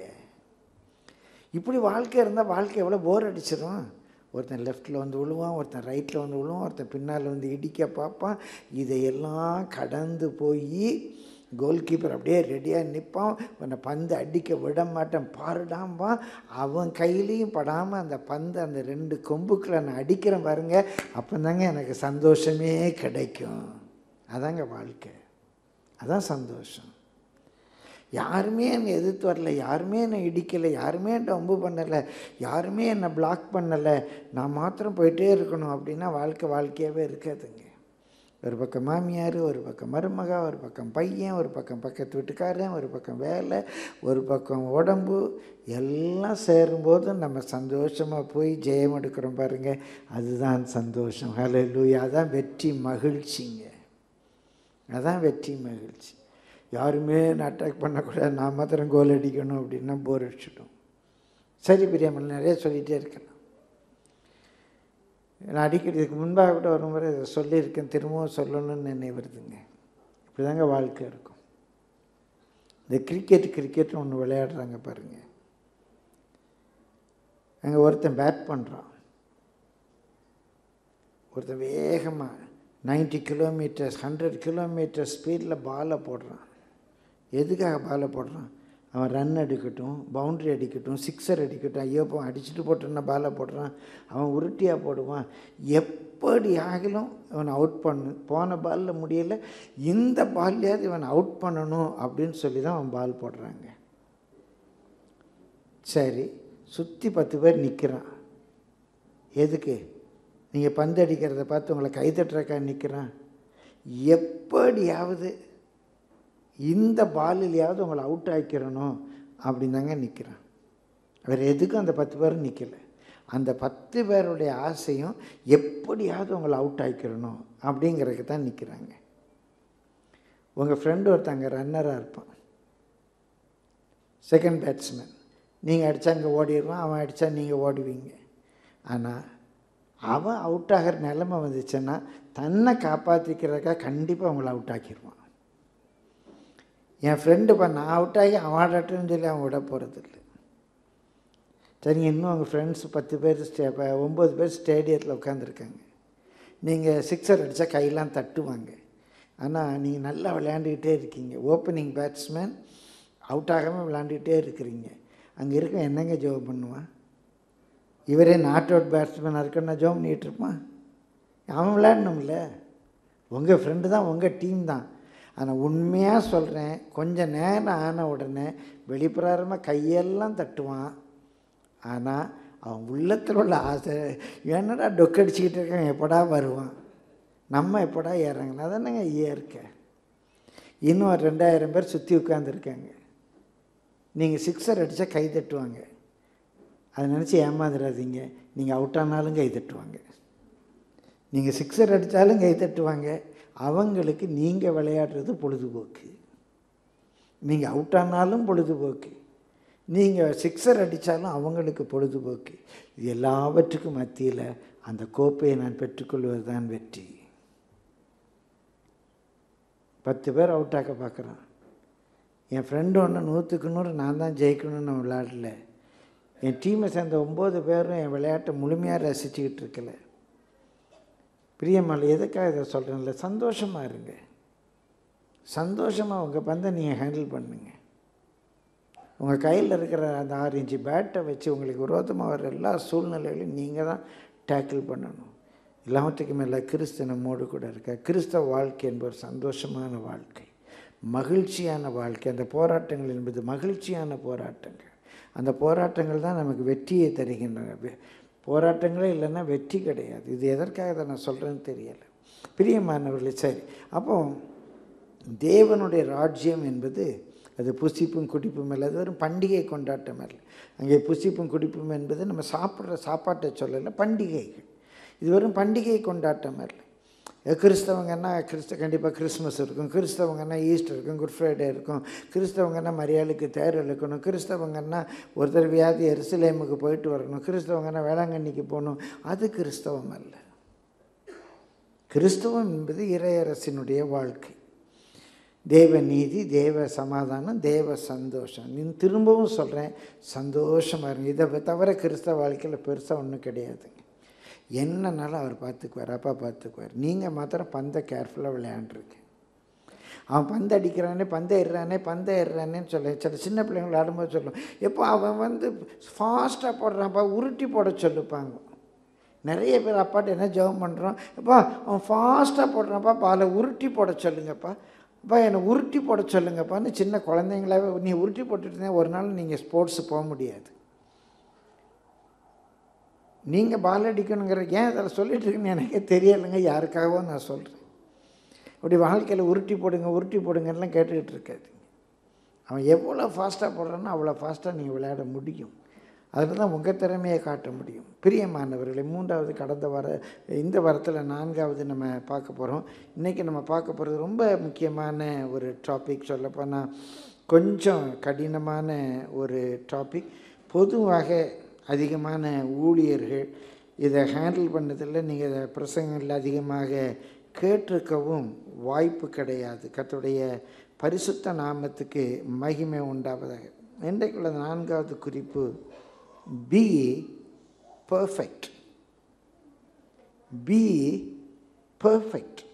இப்படி வாழ்க்கை இருந்தால் வாழ்க்கை எவ்வளோ போர் அடிச்சிடும் ஒருத்தன் லெஃப்ட்டில் வந்து விழுவான் ஒருத்தன் ரைட்டில் வந்து விழுவான் ஒருத்தன் பின்னால் வந்து இடிக்க பார்ப்பான் இதையெல்லாம் கடந்து போய் கோல் கீப்பர் அப்படியே ரெடியாக நிற்பான் உன்னை பந்து அடிக்க விட மாட்டேன் பாருடாம்பான் அவன் கையிலையும் படாமல் அந்த பந்து அந்த ரெண்டு கொம்புக்களை நான் அடிக்கிறேன் பாருங்க அப்போ தாங்க எனக்கு சந்தோஷமே கிடைக்கும் அதாங்க வாழ்க்கை அதான் சந்தோஷம் யாருமே என்னை எதிர்த்து வரல யாருமே என்னை இடிக்கலை யாருமே என்னை வம்பு பண்ணலை யாருமே என்னை பிளாக் பண்ணலை நான் மாத்திரம் போயிட்டே இருக்கணும் அப்படின்னா வாழ்க்கை வாழ்க்கையாகவே இருக்காதுங்க ஒரு பக்கம் மாமியார் ஒரு பக்கம் மருமகா ஒரு பக்கம் பையன் ஒரு பக்கம் பக்கத்து வீட்டுக்காரன் ஒரு பக்கம் வேலை ஒரு பக்கம் உடம்பு எல்லாம் சேரும்போது நம்ம சந்தோஷமாக போய் ஜெயம் எடுக்கிறோம் பாருங்கள் அதுதான் சந்தோஷம் ஹலோ லூயா அதான் வெற்றி மகிழ்ச்சிங்க அதான் வெற்றி மகிழ்ச்சி யாருமே நான் அட்டாக் பண்ணக்கூடாது நான் மாத்திரம் கோல் அடிக்கணும் அப்படின்னா போர் அடிச்சிடும் சரி பிரியாமல் நிறைய சொல்லிகிட்டே இருக்கலாம் நான் அடிக்கிறதுக்கு முன்பாக கூட ஒரு முறை இதை சொல்லியிருக்கேன் திரும்பவும் சொல்லணும்னு நினைவு வருதுங்க இப்படி தாங்க வாழ்க்கை இருக்கும் இந்த கிரிக்கெட் கிரிக்கெட்னு ஒன்று விளையாடுறாங்க பாருங்கள் அங்கே ஒருத்தன் பேட் பண்ணுறான் ஒருத்தன் வேகமாக நைன்ட்டி கிலோமீட்டர்ஸ் ஹண்ட்ரட் கிலோமீட்டர் ஸ்பீடில் பாலை போடுறான் எதுக்காக பாலை போடுறான் அவன் ரன் அடிக்கட்டும் பவுண்ட்ரி அடிக்கட்டும் சிக்ஸர் அடிக்கட்டும் ஐயோ இப்போ அடிச்சுட்டு போட்டோன்னா பாலை போடுறான் அவன் உருட்டியாக போடுவான் எப்படி ஆகிலும் இவனை அவுட் பண்ணு போன பாலில் முடியலை இந்த பால்லையாவது இவனை அவுட் பண்ணணும் அப்படின்னு சொல்லி தான் அவன் பால் போடுறாங்க சரி சுற்றி பத்து பேர் நிற்கிறான் எதுக்கு நீங்கள் பந்து அடிக்கிறத பார்த்து உங்களை கைத்தட்டுறக்கா நிற்கிறான் எப்படியாவது இந்த பாலிலையாவது உங்களை அவுட் ஆக்கிடணும் அப்படின்னு தாங்க நிற்கிறான் வேறு எதுக்கும் அந்த பத்து பேரும் நிற்கலை அந்த பத்து பேருடைய ஆசையும் எப்படியாவது உங்களை அவுட் ஆக்கிடணும் அப்படிங்கிறதுக்கு தான் நிற்கிறாங்க உங்கள் ஃப்ரெண்டு ஒருத்தங்க ரன்னராக இருப்பான் செகண்ட் பேட்ஸ்மேன் நீங்கள் அடித்தா அங்கே ஓடிடுவான் அவன் அடித்தா நீங்கள் ஓடுவீங்க ஆனால் அவன் அவுட் ஆகிற நிலைமை வந்துச்சுன்னா தன்னை காப்பாற்றிக்கிறதுக்காக கண்டிப்பாக அவங்கள அவுட் ஆக்கிடுவான் என் ஃப்ரெண்டு இப்போ நான் அவுட் ஆகி அவன் ஆடட்டும்னு சொல்லி அவன் விட போகிறதில்ல சரிங்க இன்னும் அவங்க ஃப்ரெண்ட்ஸ் பத்து பேர் ஸ்டே இப்போ ஒம்பது பேர் ஸ்டேடியத்தில் உட்காந்துருக்காங்க நீங்கள் சிக்ஸர் அடித்தா கையெல்லாம் தட்டுவாங்க ஆனால் நீங்கள் நல்லா விளையாண்டுக்கிட்டே இருக்கீங்க ஓப்பனிங் பேட்ஸ்மேன் அவுட் ஆகாமல் விளையாண்டுக்கிட்டே இருக்கிறீங்க அங்கே இருக்க என்னங்க ஜோப் பண்ணுவான் இவரே நாட் அவுட் பேட்ஸ்மேனாக இருக்குன்னா ஜோம் பண்ணிகிட்டு இருப்பான் அவன் விளையாடணும்ல உங்கள் ஃப்ரெண்டு தான் உங்கள் டீம் தான் ஆனால் உண்மையாக சொல்கிறேன் கொஞ்சம் நேரம் ஆன உடனே வெளிப்பிராரமாக கையெல்லாம் தட்டுவான் ஆனால் அவன் உள்ளத்தில் உள்ள ஆசை என்னடா டொக்கடிச்சிக்கிட்டு இருக்கான் எப்படா வருவான் நம்ம எப்படா ஏறாங்கண்ணா தானேங்க இயற்கை இன்னும் ஒரு ரெண்டாயிரம் பேர் சுற்றி உட்காந்துருக்காங்க நீங்கள் சிக்ஸர் அடித்தா கை தட்டுவாங்க அதை நினச்சி ஏமாந்துடாதீங்க நீங்கள் அவுட் ஆனாலும் கை தட்டுவாங்க நீங்கள் சிக்ஸர் அடித்தாலும் கை தட்டுவாங்க அவங்களுக்கு நீங்கள் விளையாடுறது பொழுதுபோக்கு நீங்கள் அவுட் ஆனாலும் பொழுதுபோக்கு நீங்கள் சிக்ஸர் அடித்தாலும் அவங்களுக்கு பொழுதுபோக்கு இது எல்லாவற்றுக்கும் மத்தியில் அந்த கோப்பையை நான் பெற்றுக்கொள்வது தான் வெற்றி பத்து பேர் அவுட் ஆக்க பார்க்குறான் என் ஃப்ரெண்டு ஒன்று நூற்றுக்கு நூறு நான் தான் ஜெயிக்கணும்னு நான் விளையாடல என் டீமை சேர்ந்த ஒம்பது பேரும் என் விளையாட்டை முழுமையாக ரசிச்சுக்கிட்டு இருக்கல பிரியம்மாள் எதுக்காக இதை சொல்கிறேன்ல சந்தோஷமாக இருங்க சந்தோஷமாக உங்கள் பந்தை நீங்கள் ஹேண்டில் பண்ணுங்க உங்கள் கையில் இருக்கிற அந்த ஆறு இன்ச்சு பேட்டை வச்சு உங்களுக்கு விரோதமாக வர எல்லா சூழ்நிலைகளையும் நீங்கள் தான் டேக்கிள் பண்ணணும் எல்லாவற்றுக்கும் மேலே கிறிஸ்து நம்மோடு கூட இருக்க கிறிஸ்தவ வாழ்க்கை என்பது ஒரு சந்தோஷமான வாழ்க்கை மகிழ்ச்சியான வாழ்க்கை அந்த போராட்டங்கள் என்பது மகிழ்ச்சியான போராட்டங்கள் அந்த போராட்டங்கள் தான் நமக்கு வெற்றியை தருகின்றன வெ- போராட்டங்களே இல்லைன்னா வெற்றி கிடையாது இது எதற்காக இதை நான் சொல்கிறேன்னு தெரியலை பிரியமானவர்களே சரி அப்போ தேவனுடைய ராஜ்யம் என்பது அது புசிப்பும் குடிப்பும் இல்லை அது வெறும் பண்டிகை கொண்டாட்டம் அல்ல அங்கே புசிப்பும் குடிப்பும் என்பது நம்ம சாப்பிட்ற சாப்பாட்டை சொல்லலை பண்டிகைகள் இது வெறும் பண்டிகை கொண்டாட்டம் அல்ல அஹ் கிறிஸ்தவங்கன்னா கிறிஸ்த கண்டிப்பாக கிறிஸ்மஸ் இருக்கும் கிறிஸ்தவங்கன்னா ஈஸ்டர் இருக்கும் குட் ஃப்ரைடே இருக்கும் கிறிஸ்தவங்கன்னா மரியாளுக்கு தேர் இழுக்கணும் கிறிஸ்தவங்கன்னா ஒருத்தர் வியாதி எருசலேமுக்கு போயிட்டு வரணும் கிறிஸ்தவங்கன்னா வேளாங்கண்ணிக்கு போகணும் அது கிறிஸ்தவம் அல்ல கிறிஸ்தவம் என்பது இறையரசினுடைய வாழ்க்கை தேவ நீதி தேவ சமாதானம் தேவ சந்தோஷம் நீ திரும்பவும் சொல்கிறேன் சந்தோஷமாக இருங்க இதை தவிர கிறிஸ்தவ வாழ்க்கையில் பெருசாக ஒன்றும் கிடையாதுங்க என்னன்னாலும் அவர் பார்த்துக்குவார் அப்பா பார்த்துக்குவார் நீங்கள் மாத்திரம் பந்தை கேர்ஃபுல்லாக விளையாண்டுருங்க அவன் பந்து அடிக்கிறானே பந்தை ஏறுறானே பந்தை ஏறுறானேன்னு சொல்ல சில சின்ன பிள்ளைங்க விளையாடும்போது சொல்லும் எப்போ அவன் வந்து ஃபாஸ்ட்டாக போடுறான்ப்பா உருட்டி போட சொல்லுப்பாங்க நிறைய பேர் அப்பாட்ட என்ன ஜெபம் பண்ணுறோம் அப்பா அவன் ஃபாஸ்ட்டாக போடுறான்ப்பா பாலை உருட்டி போட சொல்லுங்கப்பா அப்பா என்னை உருட்டி போட சொல்லுங்கப்பான்னு சின்ன குழந்தைங்களாவே நீ உருட்டி போட்டுட்டு இருந்தா ஒரு நாள் நீங்கள் ஸ்போர்ட்ஸ் போக முடியாது நீங்கள் பால் அடிக்கணுங்கிற ஏன் அதில் சொல்லிட்டு இருக்குன்னு எனக்கே தெரியலைங்க யாருக்காகவோ நான் சொல்கிறேன் அப்படி வாழ்க்கையில் உருட்டி போடுங்க உருட்டி போடுங்கலாம் கேட்டுக்கிட்டு இருக்காது அவன் எவ்வளோ ஃபாஸ்ட்டாக போடுறானோ அவ்வளோ ஃபாஸ்ட்டாக நீங்கள் விளையாட முடியும் அதில் தான் உங்கள் திறமையை காட்ட முடியும் பிரியமானவர்களை மூன்றாவது கடந்த வார இந்த வாரத்தில் நான்காவது நம்ம பார்க்க போகிறோம் இன்றைக்கி நம்ம பார்க்க போகிறது ரொம்ப முக்கியமான ஒரு டாபிக் சொல்லப்போனால் கொஞ்சம் கடினமான ஒரு டாபிக் பொதுவாக அதிகமான ஊழியர்கள் இதை ஹேண்டில் பண்ணதில் நீங்கள் இதை பிரசங்கங்கள் அதிகமாக கேட்டிருக்கவும் வாய்ப்பு கிடையாது கர்த்தருடைய பரிசுத்த நாமத்துக்கு மகிமை உண்டாவதாக இன்றைக்குள்ள நான்காவது குறிப்பு பி பர்ஃபெக்ட் பி பர்ஃபெக்ட்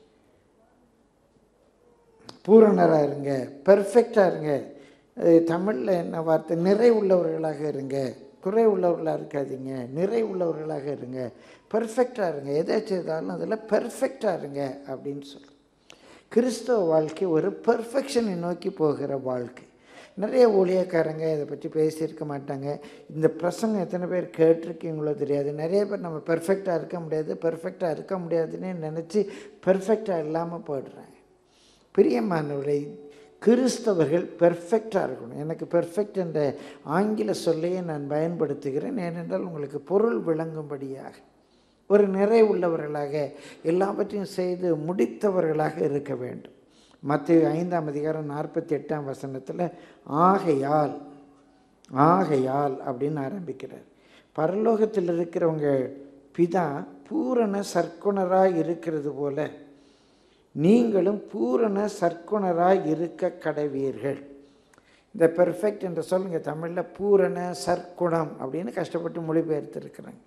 பூரணராக இருங்க பெர்ஃபெக்டாக இருங்க தமிழில் என்ன வார்த்தை நிறை உள்ளவர்களாக இருங்க குறை உள்ளவர்களாக இருக்காதீங்க நிறை உள்ளவர்களாக இருங்க பெர்ஃபெக்டாக இருங்க எதை செய்தாலும் அதில் பெர்ஃபெக்டாக இருங்க அப்படின்னு சொல்லு கிறிஸ்தவ வாழ்க்கை ஒரு பெர்ஃபெக்ஷனை நோக்கி போகிற வாழ்க்கை நிறைய ஊழியக்காரங்க இதை பற்றி பேசியிருக்க மாட்டாங்க இந்த பிரசங்கம் எத்தனை பேர் கேட்டிருக்கீங்களோ தெரியாது நிறைய பேர் நம்ம பெர்ஃபெக்டாக இருக்க முடியாது பெர்ஃபெக்டாக இருக்க முடியாதுன்னு நினச்சி பெர்ஃபெக்டாக இல்லாமல் போயிடுறாங்க பிரியமானவரை கிறிஸ்தவர்கள் பெர்ஃபெக்டாக இருக்கணும் எனக்கு பெர்ஃபெக்ட் என்ற ஆங்கில சொல்லையே நான் பயன்படுத்துகிறேன் ஏனென்றால் உங்களுக்கு பொருள் விளங்கும்படியாக ஒரு நிறை உள்ளவர்களாக எல்லாவற்றையும் செய்து முடித்தவர்களாக இருக்க வேண்டும் மத்திய ஐந்தாம் அதிகாரம் நாற்பத்தி எட்டாம் வசனத்தில் ஆகையால் ஆகையால் அப்படின்னு ஆரம்பிக்கிறார் பரலோகத்தில் இருக்கிறவங்க பிதா பூரண சர்க்குணராக இருக்கிறது போல நீங்களும் பூரண சர்க்குணராய் இருக்க கடவீர்கள் இந்த பெர்ஃபெக்ட் என்ற சொல்லுங்க தமிழில் பூரண சர்க்குணம் அப்படின்னு கஷ்டப்பட்டு மொழிபெயர்த்திருக்கிறாங்க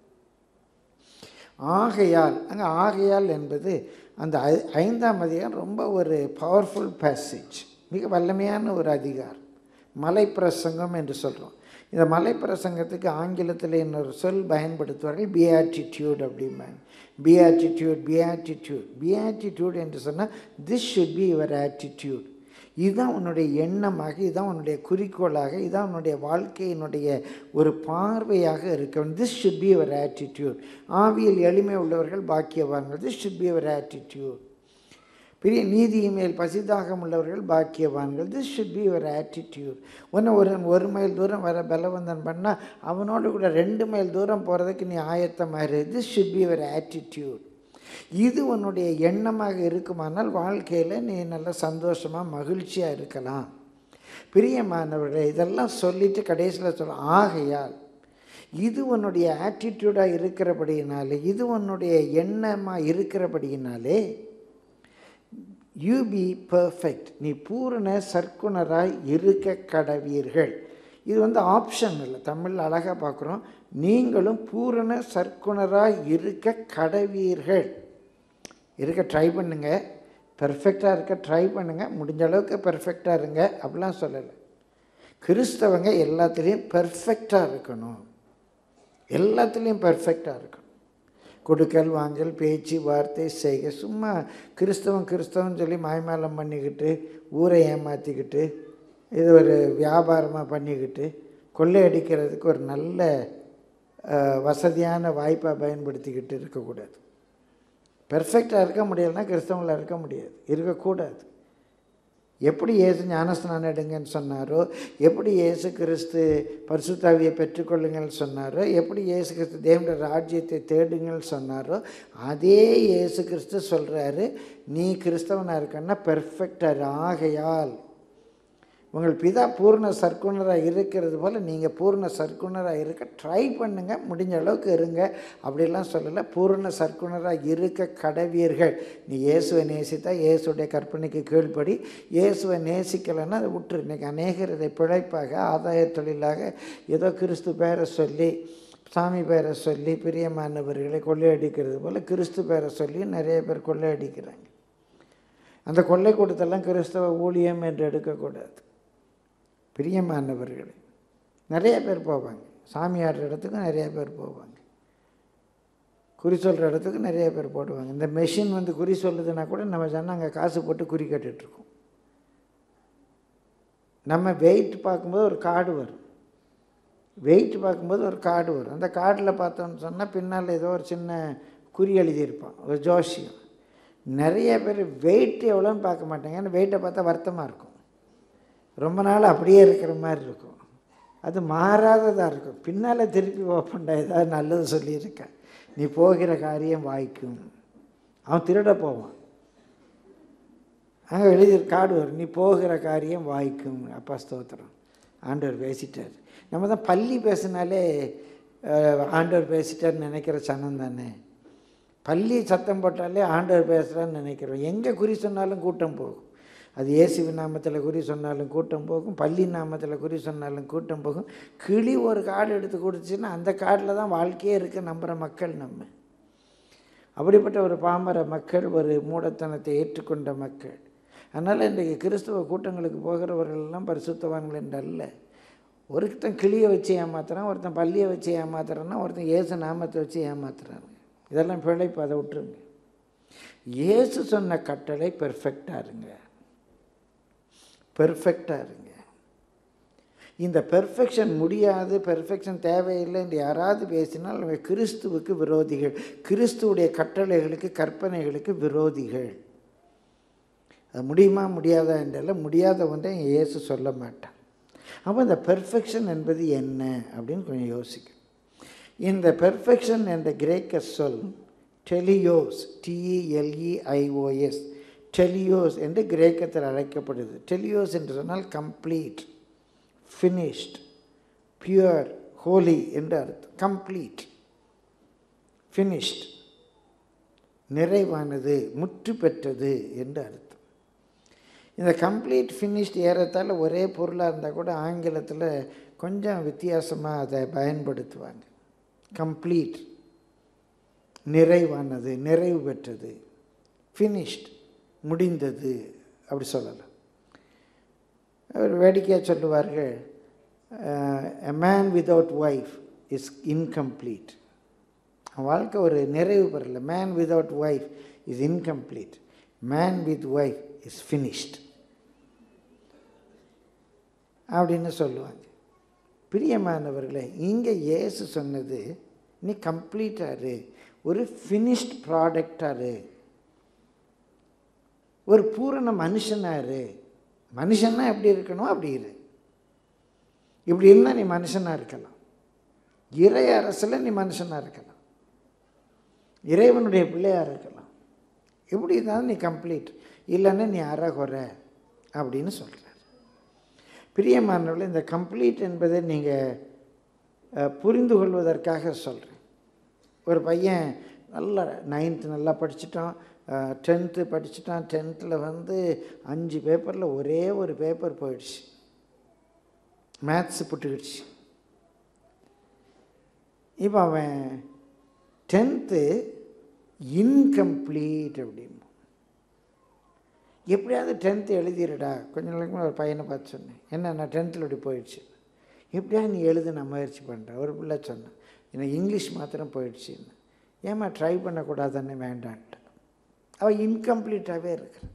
ஆகையால் அங்கே ஆகையால் என்பது அந்த ஐ- ஐந்தாம் அதிகாரம் ரொம்ப ஒரு பவர்ஃபுல் பேசேஜ் மிக வல்லமையான ஒரு அதிகாரம் மலைப்பிரசங்கம் என்று சொல்கிறோம் இந்த மலைப்பிரசங்கத்துக்கு ஆங்கிலத்தில் இன்னொரு சொல் பயன்படுத்துவார்கள் பியாட்டிடியூட் அப்படிம்பாங்க பியாட்டிடியூட் பியாட்டிடியூட் பியாட்டிடியூட் என்று சொன்னால் this should be your attitude இதுதான் உன்னுடைய எண்ணமாக இதுதான் உன்னுடைய குறிக்கோளாக இதுதான் உன்னுடைய வாழ்க்கையினுடைய ஒரு பார்வையாக இருக்க this should be your attitude ஆவியில் எளிமை உள்ளவர்கள் பாக்கியவான்கள் this should be your attitude பெரிய நீதியின் மேல் பசிதாகம் உள்ளவர்கள் பாக்கியவான்கள் this should be your attitude ஒன்று ஒரு ஒரு மைல் தூரம் வர பலவந்தன் பண்ணால் அவனோடு கூட ரெண்டு மைல் தூரம் போகிறதுக்கு நீ ஆயத்தமாயிரு this should be your attitude இது உன்னுடைய எண்ணமாக இருக்குமானால் வாழ்க்கையில் நீ நல்ல சந்தோஷமாக மகிழ்ச்சியாக இருக்கலாம் பிரியமானவர்களே இதெல்லாம் சொல்லிட்டு கடைசியில் சொல்ல ஆகையால் இது உன்னுடைய ஆட்டிடியூடாக இருக்கிறபடியினாலே இது உன்னுடைய எண்ணமாக இருக்கிறபடியினாலே யூ பி பர்ஃபெக்ட் நீ பூரண சர்க்குணராய் இருக்க கடவீர்கள் இது வந்து ஆப்ஷன் இல்லை தமிழில் அழகாக பார்க்குறோம் நீங்களும் பூரண சர்க்குணராய் இருக்க கடவீர்கள் இருக்க ட்ரை பண்ணுங்க பெர்ஃபெக்டாக இருக்க ட்ரை பண்ணுங்க முடிஞ்ச அளவுக்கு பெர்ஃபெக்டாக இருங்க அப்படிலாம் சொல்லலை கிறிஸ்தவங்க எல்லாத்துலேயும் பெர்ஃபெக்டாக இருக்கணும் எல்லாத்துலேயும் பெர்ஃபெக்டாக இருக்கணும் கொடுக்கல் வாங்கல் பேச்சு வார்த்தை செய்கை சும்மா கிறிஸ்தவன் கிறிஸ்தவன் சொல்லி மாய்மாலம் பண்ணிக்கிட்டு ஊரை ஏமாற்றிக்கிட்டு இது ஒரு வியாபாரமாக பண்ணிக்கிட்டு கொள்ளையடிக்கிறதுக்கு ஒரு நல்ல அஹ், வசதியான வாய்ப்பை பயன்படுத்திக்கிட்டு இருக்கக்கூடாது பெர்ஃபெக்டாக இருக்க முடியலைன்னா கிறிஸ்தவங்கள இருக்க முடியாது இருக்கக்கூடாது எப்படி இயேசு ஞானஸ்நானம் எடுங்கன்னு சொன்னாரோ எப்படி இயேசு கிறிஸ்து பரிசுத்தாவியை பெற்றுக்கொள்ளுங்கள்னு சொன்னாரோ எப்படி இயேசு கிறிஸ்து தேவனுடைய ராஜ்யத்தை தேடுங்கள்னு சொன்னாரோ அதே இயேசு கிறிஸ்து சொல்கிறாரு நீ கிறிஸ்தவனாக இருக்கன்னா பெர்ஃபெக்டாக ஆகையால் உங்கள் பிதா பூர்ண சர்க்குணராக இருக்கிறது போல் நீங்கள் பூர்ண சர்க்குணராக இருக்க ட்ரை பண்ணுங்க முடிஞ்ச அளவுக்கு இருங்க அப்படிலாம் சொல்லலை பூர்ண சர்க்குணராக இருக்க கடவீர்கள் நீ இயேசுவை நேசித்தா இயேசுடைய கற்பனைக்கு கீழ்ப்படி இயேசுவை நேசிக்கலைன்னா அதை விட்டுரு இன்றைக்கி அநேகர் இதை பிழைப்பாக ஆதாய தொழிலாக ஏதோ கிறிஸ்து பேரை சொல்லி சாமி பேரை சொல்லி பிரியமானவர்களை கொள்ளையடிக்கிறது போல் கிறிஸ்து பேரை சொல்லி நிறைய பேர் கொள்ளையடிக்கிறாங்க அந்த கொள்ளை கூட்டத்தெல்லாம் கிறிஸ்தவ ஊழியம் என்று எடுக்கக்கூடாது பிரியமானவர்களே நிறைய பேர் போவாங்க சாமியார் இடத்துக்கு நிறைய பேர் போவாங்க குறி சொல்கிற இடத்துக்கு நிறைய பேர் போடுவாங்க இந்த மெஷின் வந்து குறி சொல்லுதுன்னா கூட நம்ம ஜனங்க காசு போட்டு குறி கட்டிகிட்ருக்கோம் நம்ம வெயிட் பார்க்கும்போது ஒரு கார்டு வரும் வெயிட் பார்க்கும்போது ஒரு கார்டு வரும் அந்த கார்டில் பார்த்தோம்னு சொன்னால் பின்னால் ஏதோ ஒரு சின்ன குறி எழுதியிருப்பான் ஒரு ஜோசியம் நிறைய பேர் வெயிட் எவ்வளோன்னு பார்க்க மாட்டாங்க ஏன்னா வெயிட்டை பார்த்தா வருத்தமாக இருக்கும் ரொம்ப நாள் அப்படியே இருக்கிற மாதிரி இருக்கும் அது மாறாததாக இருக்கும் பின்னால் திருப்பி ஓப்பன்டா ஏதாவது நல்லது சொல்லியிருக்கேன் நீ போகிற காரியம் வாய்க்கும் அவன் திருட போவான் அங்கே எழுதி காடு வரும் நீ போகிற காரியம் வாய்க்கும் அப்பா ஸ்தோத்திரம் ஆண்டவர் பேசிட்டார் நம்ம தான் பள்ளி பேசினாலே அஹ், ஆண்டவர் பேசிட்டார்னு நினைக்கிற சனம் தானே பள்ளி சத்தம் போட்டாலே ஆண்டவர் பேசுகிறான்னு நினைக்கிறோம் எங்கே குறி சொன்னாலும் கூட்டம் போகும் அது இயேசுவின் நாமத்தில் குறி சொன்னாலும் கூட்டம் போகும் பள்ளி நாமத்தில் குறி சொன்னாலும் கூட்டம் போகும் கிளி ஒரு கார்டு எடுத்து கொடுத்துச்சுன்னா அந்த கார்டில் தான் வாழ்க்கையே இருக்க நம்புகிற மக்கள் நம்ம அப்படிப்பட்ட ஒரு பாமர மக்கள் ஒரு மூடத்தனத்தை ஏற்றுக்கொண்ட மக்கள் அதனால் இன்றைக்கு கிறிஸ்துவ கூட்டங்களுக்கு போகிறவர்கள் எல்லாம் பரிசுத்தவான்கள் என்று அல்ல ஒருத்தன் கிளியை வச்சு ஏமாத்துறான் ஒருத்தன் பள்ளியை வச்சு ஏமாத்துறான்னா ஒருத்தன் இயேசு நாமத்தை வச்சு ஏமாத்துறாங்க இதெல்லாம் பிழைப்பு அதை விட்டுருங்க இயேசு சொன்ன கட்டளை பெர்ஃபெக்டாக இருங்க பெர்ஃபெக்டாக இருங்க இந்த பெர்ஃபெக்ஷன் முடியாது பெர்ஃபெக்ஷன் தேவையில்லை என்று யாராவது பேசினால் அவங்க கிறிஸ்துவுக்கு விரோதிகள் கிறிஸ்துவுடைய கட்டளைகளுக்கு கற்பனைகளுக்கு விரோதிகள் அது முடியுமா முடியாதா என்றெல்லாம் முடியாத ஒன்றை இயேசு சொல்ல மாட்டான் அப்போ இந்த பெர்ஃபெக்ஷன் என்பது என்ன அப்படின்னு கொஞ்சம் யோசிக்கும் இந்த பெர்ஃபெக்ஷன் என்ற கிரேக்க சொல் டெலியோஸ் டிஇஎல்இஐஓஎஸ் டெலியோஸ் என்று கிரேக்கத்தில் அழைக்கப்படுது டெலியோஸ் என்று சொன்னால் கம்ப்ளீட் ஃபினிஷ்ட் பியூர் ஹோலி என்று அர்த்தம் கம்ப்ளீட் ஃபினிஷ்ட் நிறைவானது முற்று பெற்றது என்று அர்த்தம் இந்த கம்ப்ளீட் ஃபினிஷ்ட் ஏறத்தால் ஒரே பொருளாக இருந்தால் கூட ஆங்கிலத்தில் கொஞ்சம் வித்தியாசமாக அதை பயன்படுத்துவாங்க கம்ப்ளீட் நிறைவானது நிறைவு பெற்றது ஃபினிஷ்ட் முடிந்தது அப்படி சொல்லலாம் அவர் வேடிக்கையாக சொல்லுவார்கள் a man without wife is incomplete வாழ்க்கை ஒரு நிறைவு பெறல man without wife is incomplete man with wife is finished அப்படின்னு சொல்லுவாங்க பிரியமானவர்களே இங்கே இயேசு சொன்னது நீ கம்ப்ளீட்டாரு ஒரு ஃபினிஷ்ட் ப்ராடக்டாரு ஒரு பூரண மனுஷனாரு மனுஷன்னா எப்படி இருக்கணும் அப்படி இரு இப்படி இருந்தால் நீ மனுஷனாக இருக்கலாம் இறை அரசில் நீ மனுஷனாக இருக்கலாம் இறைவனுடைய பிள்ளையாக இருக்கலாம் எப்படி இருந்தாலும் நீ கம்ப்ளீட் இல்லைன்னா நீ அறகுறை அப்படின்னு சொல்கிறார் பிரியமானவர்கள் இந்த கம்ப்ளீட் என்பதை நீங்கள் புரிந்து கொள்வதற்காக சொல்கிறேன் ஒரு பையன் நல்லா நைன்த்து நல்லா படிச்சிட்டான் டென்த்து படிச்சிட்டான் டென்த்தில் வந்து அஞ்சு பேப்பரில் ஒரே ஒரு பேப்பர் போயிடுச்சு மேத்ஸு புட்டுக்கிடுச்சு இப்போ அவன் டென்த்து இன்கம்ப்ளீட் அப்படிம்போம் எப்படியாவது டென்த்து எழுதிடுடா கொஞ்ச நாளைக்கு முன்னாடி ஒரு பையனை பார்த்து சொன்னேன் என்ன நான் டென்த்தில் இப்படி போயிடுச்சு எப்படியாவது நீ எழுத நான் முயற்சி பண்ணுறேன் ஒரு பிள்ளை சொன்னேன் எனக்கு இங்கிலீஷ் மாத்திரம் போயிடுச்சுன்னு ஏமா ட்ரை பண்ணக்கூடாதுன்னு வேண்டான்ட்டு அவள் இன்கம்ப்ளீட்டாகவே இருக்கிறான்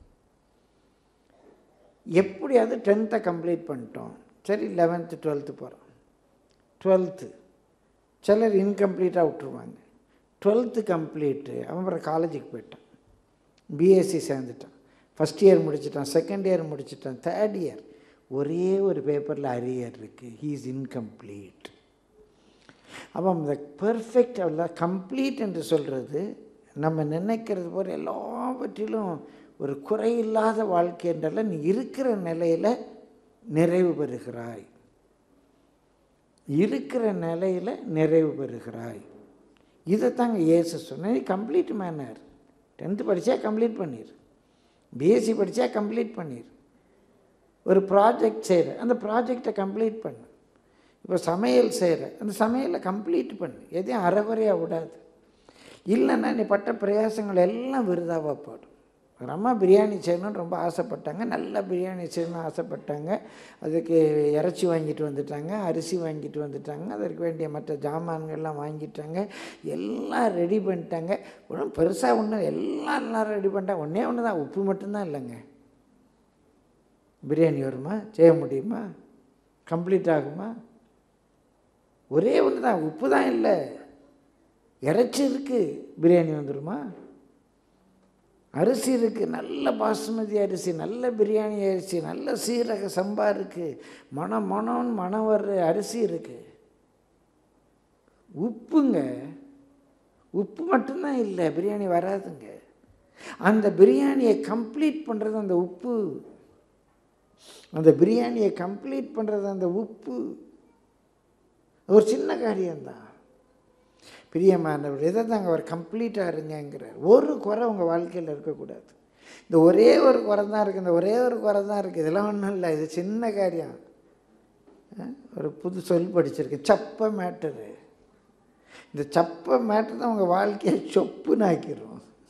எப்படியாவது டென்த்தை கம்ப்ளீட் பண்ணிட்டோம் சரி லெவன்த்து டுவெல்த்து போகிறோம் டுவெல்த்து சிலர் இன்கம்ப்ளீட்டாக விட்டுருவாங்க டுவெல்த்து கம்ப்ளீட்டு அவன் அப்புறம் காலேஜுக்கு போயிட்டான் பிஎஸ்சி சேர்ந்துட்டான் ஃபஸ்ட் இயர் முடிச்சிட்டான் செகண்ட் இயர் முடிச்சிட்டான் தேர்ட் இயர் ஒரே ஒரு பேப்பரில் அரியர் இருக்குது ஹீ இஸ் இன்கம்ப்ளீட் அப்போ இந்த பெர்ஃபெக்ட் அல்ல கம்ப்ளீட் என்று சொல்கிறது நம்ம நினைக்கிறது போல எல்லாவற்றிலும் ஒரு குறையில்லாத வாழ்க்கை என்றெல்லாம் நீ இருக்கிற நிலையில் நிறைவு பெறுகிறாய் இருக்கிற நிலையில் நிறைவு பெறுகிறாய் இதைத்தாங்க இயேசு சொன்ன நீ கம்ப்ளீட் மேனர் டென்த்து படித்தா கம்ப்ளீட் பண்ணிடு பிஎஸ்சி படித்தா கம்ப்ளீட் பண்ணிடு ஒரு ப்ராஜெக்ட் செய்கிற அந்த ப்ராஜெக்டை கம்ப்ளீட் பண்ணு இப்போ சமையல் செய்கிற அந்த சமையலை கம்ப்ளீட் பண்ணு எதையும் அறகுறையாக விடாது இல்லைன்னா நீ பட்ட பிரயாசங்கள் எல்லாம் விருதாவாக போடும் ஒரு அம்மா பிரியாணி செய்யணும்னு ரொம்ப ஆசைப்பட்டாங்க நல்ல பிரியாணி செய்யணும்னு ஆசைப்பட்டாங்க அதுக்கு இறைச்சி வாங்கிட்டு வந்துட்டாங்க அரிசி வாங்கிட்டு வந்துட்டாங்க அதற்கு வேண்டிய மற்ற ஜாமான்கள்லாம் வாங்கிட்டாங்க எல்லாம் ரெடி பண்ணிட்டாங்க ஒன்றும் பெருசாக ஒன்றும் எல்லாம் எல்லாம் ரெடி பண்ணிட்டாங்க ஒன்றே ஒன்று தான் உப்பு மட்டும்தான் இல்லைங்க பிரியாணி வருமா செய்ய முடியுமா கம்ப்ளீட் ஆகுமா ஒரே ஒன்று தான் உப்பு தான் இல்லை இறைச்சி இருக்குது பிரியாணி வந்துடுமா அரிசி இருக்குது நல்ல பாசுமதி அரிசி நல்ல பிரியாணி அரிசி நல்ல சீரக சம்பா இருக்குது மனம் மனம்னு மனம் வர்ற அரிசி இருக்குது உப்புங்க உப்பு மட்டும்தான் இல்லை பிரியாணி வராதுங்க அந்த பிரியாணியை கம்ப்ளீட் பண்ணுறது அந்த உப்பு அந்த பிரியாணியை கம்ப்ளீட் பண்ணுறது அந்த உப்பு ஒரு சின்ன காரியம்தான் பிரியமானவர் எதை தாங்க அவர் கம்ப்ளீட்டாக இருங்கங்கிறார் ஒரு குறை உங்கள் வாழ்க்கையில் இருக்கக்கூடாது இந்த ஒரே ஒரு குறை தான் இருக்குது இந்த ஒரே ஒரு குறை தான் இருக்குது இதெல்லாம் ஒன்றும் இல்லை இது சின்ன காரியம் ஒரு புது சொல் படிச்சிருக்கு சப்ப மேட்டரு இந்த சப்ப மேட்டர் தான் உங்கள் வாழ்க்கையை சொப்புன்னு ஆக்கிரும்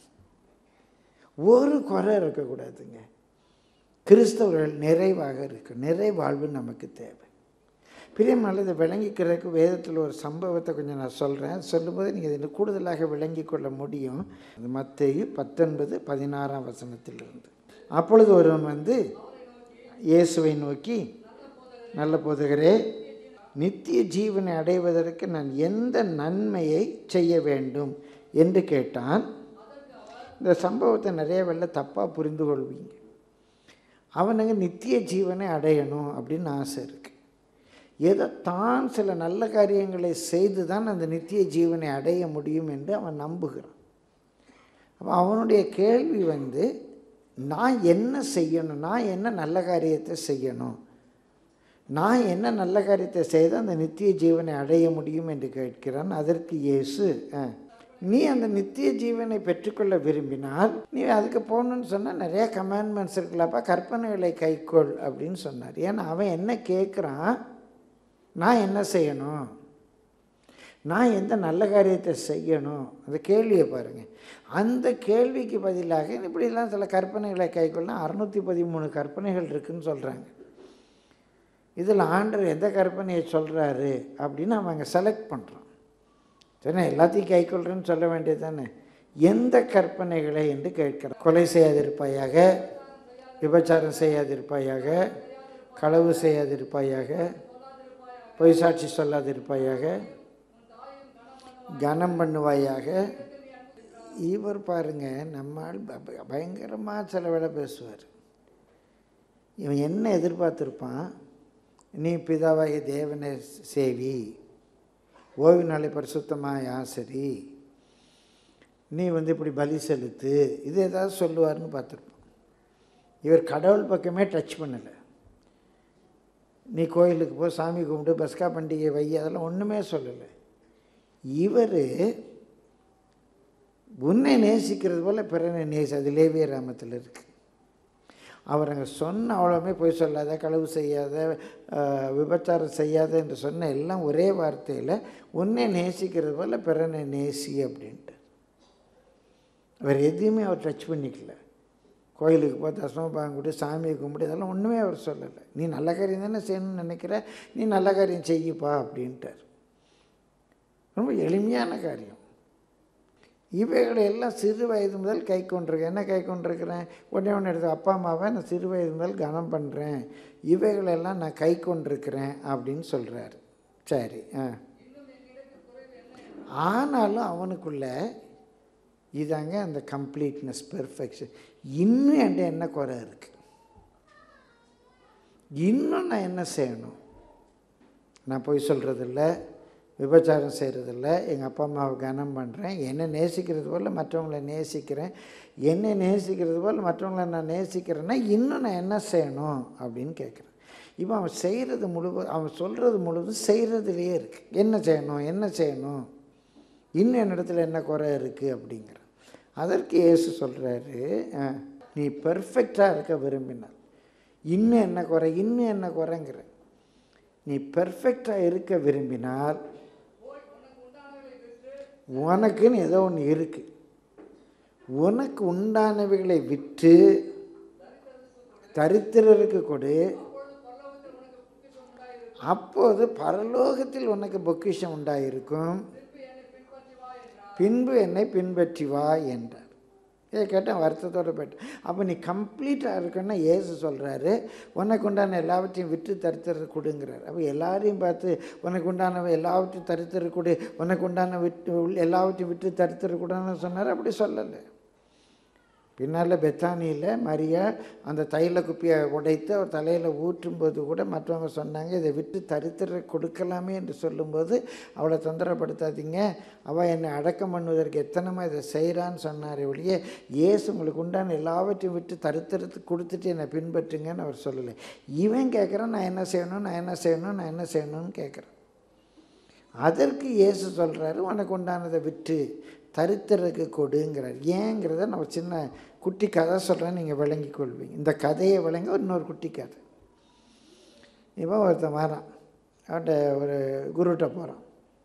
ஒரு குறை இருக்கக்கூடாதுங்க கிறிஸ்தவர்கள் நிறைவாக இருக்கு நிறைவாழ்வு நமக்கு தேவை பிரியமான இதை விளங்கிக்கிறதுக்கு வேதத்தில் ஒரு சம்பவத்தை கொஞ்சம் நான் சொல்கிறேன் சொல்லும்போது நீங்கள் இதில் கூடுதலாக விளங்கி கொள்ள முடியும் அது மத்தேயு பத்தொன்பது பதினாறாம் வசனத்திலிருந்து அப்பொழுது ஒருவன் வந்து இயேசுவை நோக்கி நல்ல போதுகிறே நித்திய ஜீவனை அடைவதற்கு நான் எந்த நன்மையை செய்ய வேண்டும் என்று கேட்டான் இந்த சம்பவத்தை நிறைய வெள்ள தப்பாக புரிந்து கொள்வீங்க அவனுங்க நித்திய ஜீவனை அடையணும் அப்படின்னு ஆசை இருக்குது ஏதோ தான் சில நல்ல காரியங்களை செய்து தான் அந்த நித்திய ஜீவனை அடைய முடியும் என்று அவன் நம்புகிறான் அப்போ அவனுடைய கேள்வி வந்து நான் என்ன செய்யணும் நான் என்ன நல்ல காரியத்தை செய்யணும் நான் என்ன நல்ல காரியத்தை செய்து அந்த நித்திய ஜீவனை அடைய முடியும் என்று கேட்கிறான் அதற்கு இயேசு ஆ, நீ அந்த நித்திய ஜீவனை பெற்றுக்கொள்ள விரும்பினால் நீ அதுக்கு போகணுன்னு சொன்னால் நிறைய கமாண்ட்மெண்ட்ஸ் இருக்குல்லப்பா கற்பனைகளை கைக்கொள் அப்படின்னு சொன்னார் ஏன்னா அவன் என்ன கேட்குறான் நான் என்ன செய்யணும் நான் எந்த நல்ல காரியத்தை செய்யணும் அந்த கேள்வியை பாருங்கள் அந்த கேள்விக்கு பதிலாக இப்படிலாம் சில கற்பனைகளை கைக்கொள்ளலாம் அறுநூற்றி பதிமூணு கற்பனைகள் இருக்குன்னு சொல்கிறாங்க இதில் ஆண்டவர் எந்த கற்பனையை சொல்கிறாரு அப்படின்னு அவங்க செலக்ட் பண்ணுறோம் சரி நான் எல்லாத்தையும் கைக்கொள்கிறேன்னு சொல்ல வேண்டியது தானே எந்த கற்பனைகளை என்று கேட்கிறார் கொலை செய்யாதிருப்பாயாக விபச்சாரம் செய்யாதிருப்பாயாக களவு செய்யாதிருப்பாயாக பொய் சாட்சி சொல்லாதிருப்பாயாக கனம் பண்ணுவாயாக இவர் பாருங்க நம்மால் பயங்கரமாக சில வேலை பேசுவார் இவன் என்ன எதிர்பார்த்துருப்பான் நீ பிதாவாய தேவனை சேவி ஓய்வு நாளை பரிசுத்தமாக ஆசரி நீ வந்து இப்படி பலி செலுத்து இது ஏதாவது சொல்லுவார்னு பார்த்துருப்பான் இவர் கடவுள் பக்கமே டச் பண்ணலை நீ கோயிலுக்கு போ சாமி கும்பிட்டு பஸ்கா பண்டிகை வை அதெல்லாம் ஒன்றுமே சொல்லலை இவர் உன்னை நேசிக்கிறது போல் பிறனை நேசி அது லேவிய ராமத்தில் இருக்குது அவர் அங்கே சொன்ன அவ்வளோமே போய் சொல்லாத களவு செய்யாத ஆஹ், விபச்சாரம் செய்யாத என்று சொன்ன எல்லாம் ஒரே வார்த்தையில் உன்னை நேசிக்கிறது போல் பிறனை நேசி அப்படின்ட்டு அவர் எதையுமே அவர் டச் பண்ணிக்கல கோயிலுக்கு போய் தசமபாகம் கொடு சாமியை கும்பிடு இதெல்லாம் ஒன்றுமே அவர் சொல்லலை நீ நல்ல காரியம் தானே செய்யணும்னு நினைக்கிற நீ நல்ல காரியம் செய்யுப்பா அப்படின்ட்டார் ரொம்ப எளிமையான காரியம் இவைகளை எல்லாம் சிறு வயது முதல் கை கொண்டிருக்கேன் என்ன கை கொண்டிருக்கிறேன் உடனே ஒன்று எடுத்து அப்பா அம்மாவை நான் சிறு வயது முதல் கனம் பண்ணுறேன் இவைகளெல்லாம் நான் கை கொண்டிருக்கிறேன் அப்படின்னு சொல்கிறாரு சரி ஆ ஆனாலும் அவனுக்குள்ள இதாங்க அந்த கம்ப்ளீட்னஸ் பெர்ஃபெக்ஷன் இன்னும் என்கிட்ட என்ன குறை இருக்குது இன்னும் நான் என்ன செய்யணும் நான் போய் சொல்கிறதில்ல விபச்சாரம் செய்கிறதில்ல எங்கள் அப்பா அம்மாவை கனம் பண்ணுறேன் என்னை நேசிக்கிறது போல் மற்றவங்கள நேசிக்கிறேன் என்னை நேசிக்கிறது போல் மற்றவங்கள நான் நேசிக்கிறேன்னா இன்னும் நான் என்ன செய்யணும் அப்படின்னு கேட்குறேன் இப்போ அவன் செய்கிறது முழுவதும் அவன் சொல்கிறது முழுவதும் செய்கிறதுலையே இருக்குது என்ன செய்யணும் என்ன செய்யணும் இன்னும் என்னிடத்துல என்ன குறை இருக்குது அப்படிங்கிற அதற்கு இயேசு சொல்கிறாரு நீ பெர்ஃபெக்டாக இருக்க விரும்பினார் இன்னும் என்ன குறை இன்னும் என்ன குறைங்கிற நீ பெர்ஃபெக்டாக இருக்க விரும்பினால் உனக்குன்னு ஏதோ ஒன்று இருக்குது உனக்கு உண்டானவைகளை விற்று தரித்திரருக்கு கொடு அப்போது பரலோகத்தில் உனக்கு பொக்கிஷம் உண்டாயிருக்கும் பின்பு என்னை பின்பற்றி வா என்றார் இதை கேட்டேன் வருத்தத்தோடு போயிட்டேன் அப்போ நீ கம்ப்ளீட்டாக இருக்கணும்னா ஏசு சொல்கிறாரு உனக்கு உண்டான எல்லாவற்றையும் விட்டு தரித்திர கொடுங்கிறார் அப்போ எல்லாரையும் பார்த்து உனக்கு உண்டானவை எல்லாவற்றையும் தரித்திர கொடு உனக்கு உண்டான விட்டு எல்லாவற்றையும் விட்டு தரித்திர கொடுன்னு சொன்னார் அப்படி சொல்லலை பின்னால் பெத்தானியில் மரியா அந்த தைல குப்பியை உடைத்து அவர் தலையில் ஊற்றும்போது கூட மற்றவங்க சொன்னாங்க இதை விட்டு தரித்திர கொடுக்கலாமே என்று சொல்லும்போது அவளை தொந்தரப்படுத்தாதீங்க அவள் என்னை அடக்கம் பண்ணுவதற்கு எத்தனைமா இதை செய்கிறான்னு சொன்னார் ஒழிய இயேசு உங்களுக்கு உண்டான எல்லாவற்றையும் விட்டு தரித்திரத்துக்கு கொடுத்துட்டு என்னை பின்பற்றுங்கன்னு அவர் சொல்லலை இவன் கேட்குறான் நான் என்ன செய்யணும் நான் என்ன செய்யணும் நான் என்ன செய்யணும்னு கேட்குறேன் அதற்கு இயேசு சொல்கிறாரு உனக்கு உண்டானதை விட்டு தரித்திரக்கு கொடுங்கிறார் ஏங்கிறத நான் ஒரு சின்ன குட்டி கதை சொல்கிறேன் நீங்கள் விளங்கி கொள்வீங்க இந்த கதையை விளங்க ஒரு இன்னொரு குட்டி கதை இப்போ ஒருத்தன் வரான் அவன்கிட்ட ஒரு குருகிட்ட போகிறான்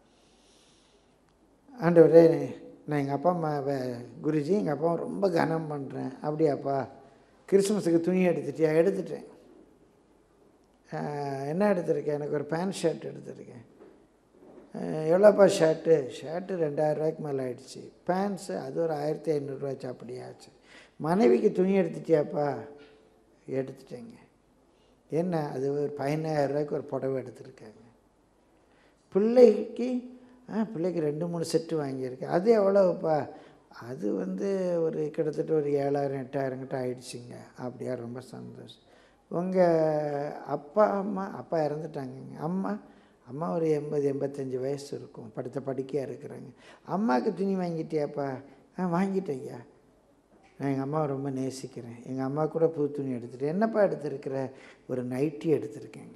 ஆண்டவரே நான் எங்கள் அப்பா அம்மாவை குருஜி எங்கள் அப்பாவை ரொம்ப கனம் பண்ணுறேன் அப்படியாப்பா கிறிஸ்மஸுக்கு துணி எடுத்துட்டியா எடுத்துட்டேன் "ஆஹ், என்ன எடுத்திருக்கேன் எனக்கு ஒரு பேண்ட் ஷர்ட் எடுத்திருக்கேன் "அஹ், எவ்வளோப்பா ஷர்ட்டு ஷர்ட்டு ரெண்டாயிரரூவாய்க்கு மேலே ஆயிடுச்சு பேண்ட்ஸு அது ஒரு ஆயிரத்தி ஐநூறுரூவாச்சு அப்படியாச்சு மனைவிக்கு துணி எடுத்துட்டியாப்பா எடுத்துட்டேங்க என்ன அது ஒரு பதினாயிரரூவாய்க்கு ஒரு புடவை எடுத்திருக்காங்க பிள்ளைக்கு ஆ பிள்ளைக்கு ரெண்டு மூணு செட்டு வாங்கியிருக்கேன் அது எவ்வளோப்பா அது வந்து ஒரு கிட்டத்தட்ட ஒரு ஏழாயிரம் எட்டாயிரம் கிட்ட ஆயிடுச்சுங்க அப்படியா ரொம்ப சந்தோஷம் உங்கள் அப்பா அம்மா அப்பா இறந்துட்டாங்கங்க அம்மா அம்மா ஒரு எண்பது எண்பத்தஞ்சு வயசு இருக்கும் படுத்த படுக்கையாக இருக்கிறாங்க அம்மாவுக்கு துணி வாங்கிட்டியாப்பா ஆ வாங்கிட்டேன் ஐயா நான் எங்கள் அம்மாவை ரொம்ப நேசிக்கிறேன் எங்கள் அம்மா கூட புது துணி எடுத்துட்டேன் என்னப்பா எடுத்திருக்கிற ஒரு நைட்டி எடுத்திருக்கேங்க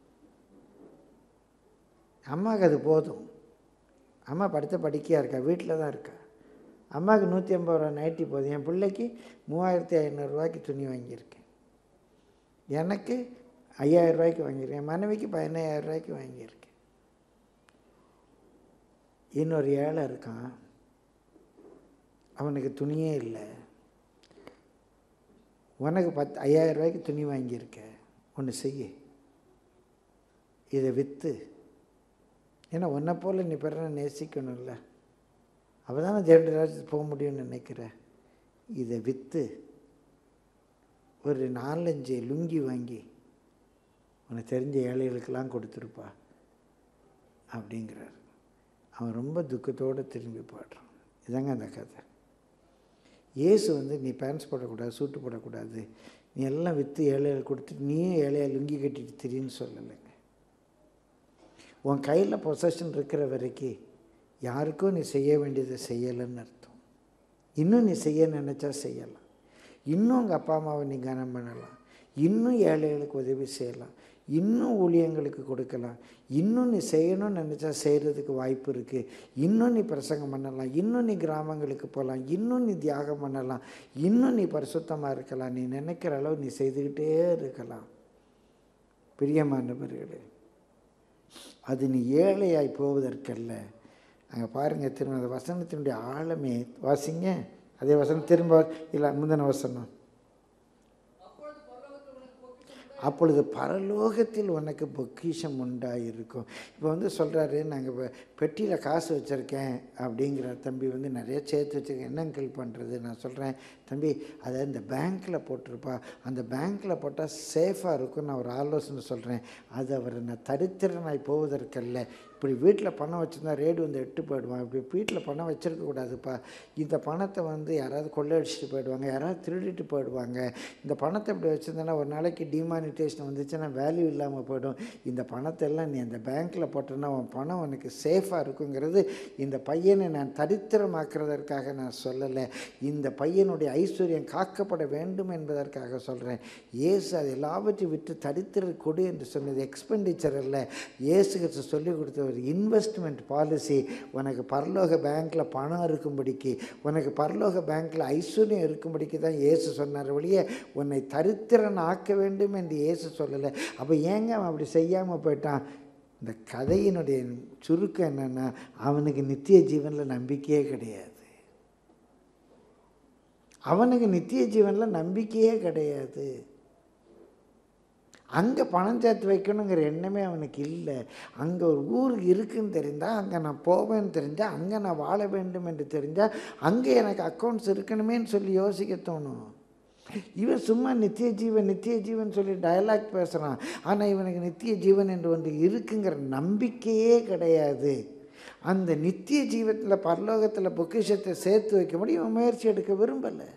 அம்மாவுக்கு அது போதும் அம்மா படுத்த படிக்கையாக இருக்கா வீட்டில் தான் இருக்கா அம்மாவுக்கு நூற்றி ஐம்பது ரூபா நைட்டி போதும் என் பிள்ளைக்கு மூவாயிரத்தி ஐநூறுரூவாய்க்கு துணி வாங்கியிருக்கேன் எனக்கு ஐயாயிரம் ரூபாய்க்கு வாங்கியிருக்கேன் என் மனைவிக்கு பதினாயிரம் ரூபாய்க்கு வாங்கியிருக்கேன் இன்னொரு ஏழை இருக்கான் அவனுக்கு துணியே இல்லை உனக்கு பத்து ஐயாயிரம் ரூபாய்க்கு துணி வாங்கியிருக்க ஒன்று செய்ய இதை விற்று ஏன்னா உன்னை போல் நீ பிறனை நேசிக்கணும்ல அவள் தானே தேவனுடைய ராஜ்யத்துக்கு போக முடியும்னு நினைக்கிற இதை விற்று ஒரு நாலஞ்சு லுங்கி வாங்கி உனக்கு தெரிஞ்ச ஏழைகளுக்கெல்லாம் கொடுத்துருப்பா அப்படிங்கிறார் அவன் ரொம்ப துக்கத்தோடு திரும்பி பாடுறான் இதாங்க அந்த கதை இயேசு வந்து நீ பேண்ட்ஸ் போடக்கூடாது சூட்டு போடக்கூடாது நீ எல்லாம் விற்று ஏழைகள் கொடுத்துட்டு நீயும் ஏழையை லுங்கி கட்டிட்டு திரின்னு சொல்லலைங்க உன் கையில் பொசஷன் இருக்கிற வரைக்கும் யாருக்கும் நீ செய்ய வேண்டியதை செய்யலைன்னு அர்த்தம் இன்னும் நீ செய்ய நினச்சா செய்யலாம் இன்னும் உங்கள் அப்பா அம்மாவை நீ கனம் பண்ணலாம் இன்னும் ஏழைகளுக்கு உதவி செய்யலாம் இன்னும் ஊழியங்களுக்கு கொடுக்கலாம் இன்னும் நீ செய்யணும்னு நினச்சா செய்கிறதுக்கு வாய்ப்பு இருக்குது இன்னும் நீ பிரசங்கம் பண்ணலாம் இன்னும் நீ கிராமங்களுக்கு போகலாம் இன்னும் நீ தியாகம் பண்ணலாம் இன்னும் நீ பரிசுத்தமாக இருக்கலாம் நீ நினைக்கிற அளவு நீ செய்துக்கிட்டே இருக்கலாம் பிரியமானவர்களே அது நீ ஏழையாய் போவதற்கல்ல அங்கே பாருங்கள் திரும்ப அந்த வசனத்தினுடைய ஆழமே வாசிங்க அதே வசனம் திரும்ப இல்லை முந்தின வசனம் அப்பொழுது பரலோகத்தில் உனக்கு பொக்கிஷம் உண்டாயிருக்கும் இப்போ வந்து சொல்கிறாரு நாங்கள் பெட்டியில் காசு வச்சுருக்கேன் அப்படிங்கிற தம்பி வந்து நிறைய சேர்த்து வச்சுருக்கேன் என்ன அங்கிள் பண்ணுறது நான் சொல்கிறேன் தம்பி அதை இந்த பேங்க்கில் போட்டிருப்பா அந்த பேங்க்கில் போட்டால் சேஃபாக இருக்கும் நான் ஒரு ஆலோசனை சொல்கிறேன் அது அவர் நான் தரித்திரனாய் போவதற்கல்ல இப்படி வீட்டில் பணம் வச்சுருந்தா ரேடு வந்து எட்டு போயிடுவான் இப்படி வீட்டில் பணம் வச்சுருக்கக்கூடாதுப்பா இந்த பணத்தை வந்து யாராவது கொள்ளையடிச்சிட்டு போயிடுவாங்க யாராவது திருடிட்டு போயிடுவாங்க இந்த பணத்தை இப்படி வச்சுருந்தேன்னா ஒரு நாளைக்கு டிமானிட்டேஷன் வந்துச்சுன்னா வேல்யூ இல்லாமல் போயிடும் இந்த பணத்தை எல்லாம் நீ அந்த பேங்க்கில் போட்டோன்னா உன் பணம் உனக்கு சேஃபாக இருக்குங்கிறது இந்த பையனை நான் தரித்திரமாக்குறதற்காக நான் சொல்லலை இந்த பையனுடைய ஐஸ்வர்யம் காக்கப்பட வேண்டும் என்பதற்காக சொல்கிறேன் இயேசு அது எல்லாவற்றையும் விட்டு தரித்திர கொடு என்று சொன்னது எக்ஸ்பெண்டிச்சர் அல்ல இயேசு கிறிஸ்து சொல்லிக் கொடுத்த ஒரு இன்வெஸ்ட்மெண்ட் பாலிசி உனக்கு பரலோக பேங்க்கில் பணம் இருக்கும்படிக்கு உனக்கு பரலோக பேங்க்கில் ஐஸ்வர்யம் இருக்கும்படிக்கு தான் இயேசு சொன்னார் ஒழிய உன்னை தரித்திரன் ஆக்க வேண்டும் என்று இயேசு சொல்லலை அப்போ ஏங்க அவன் அப்படி செய்யாமல் போயிட்டான் இந்த கதையினுடைய சுருக்கம் என்னென்னா அவனுக்கு நித்திய ஜீவனில் நம்பிக்கையே கிடையாது அவனுக்கு நித்திய ஜீவனில் நம்பிக்கையே கிடையாது அங்கே பணம் சேர்த்து வைக்கணுங்கிற எண்ணமே அவனுக்கு இல்லை அங்கே ஒரு ஊர் இருக்குன்னு தெரிந்தால் அங்கே நான் போவேன்னு தெரிஞ்சால் அங்கே நான் வாழ வேண்டும் என்று தெரிஞ்சால் அங்கே எனக்கு அக்கௌண்ட்ஸ் இருக்கணுமேன்னு சொல்லி யோசிக்க தோணும் இவன் சும்மா நித்திய ஜீவன் நித்திய ஜீவன் சொல்லி டயலாக் பேசுகிறான் ஆனால் இவனுக்கு நித்திய ஜீவன் என்று ஒன்று இருக்குங்கிற நம்பிக்கையே கிடையாது அந்த நித்திய ஜீவத்தில் பரலோகத்தில் பொக்கிஷத்தை சேர்த்து வைக்க முடியும் இவன் முயற்சி எடுக்க விரும்பலை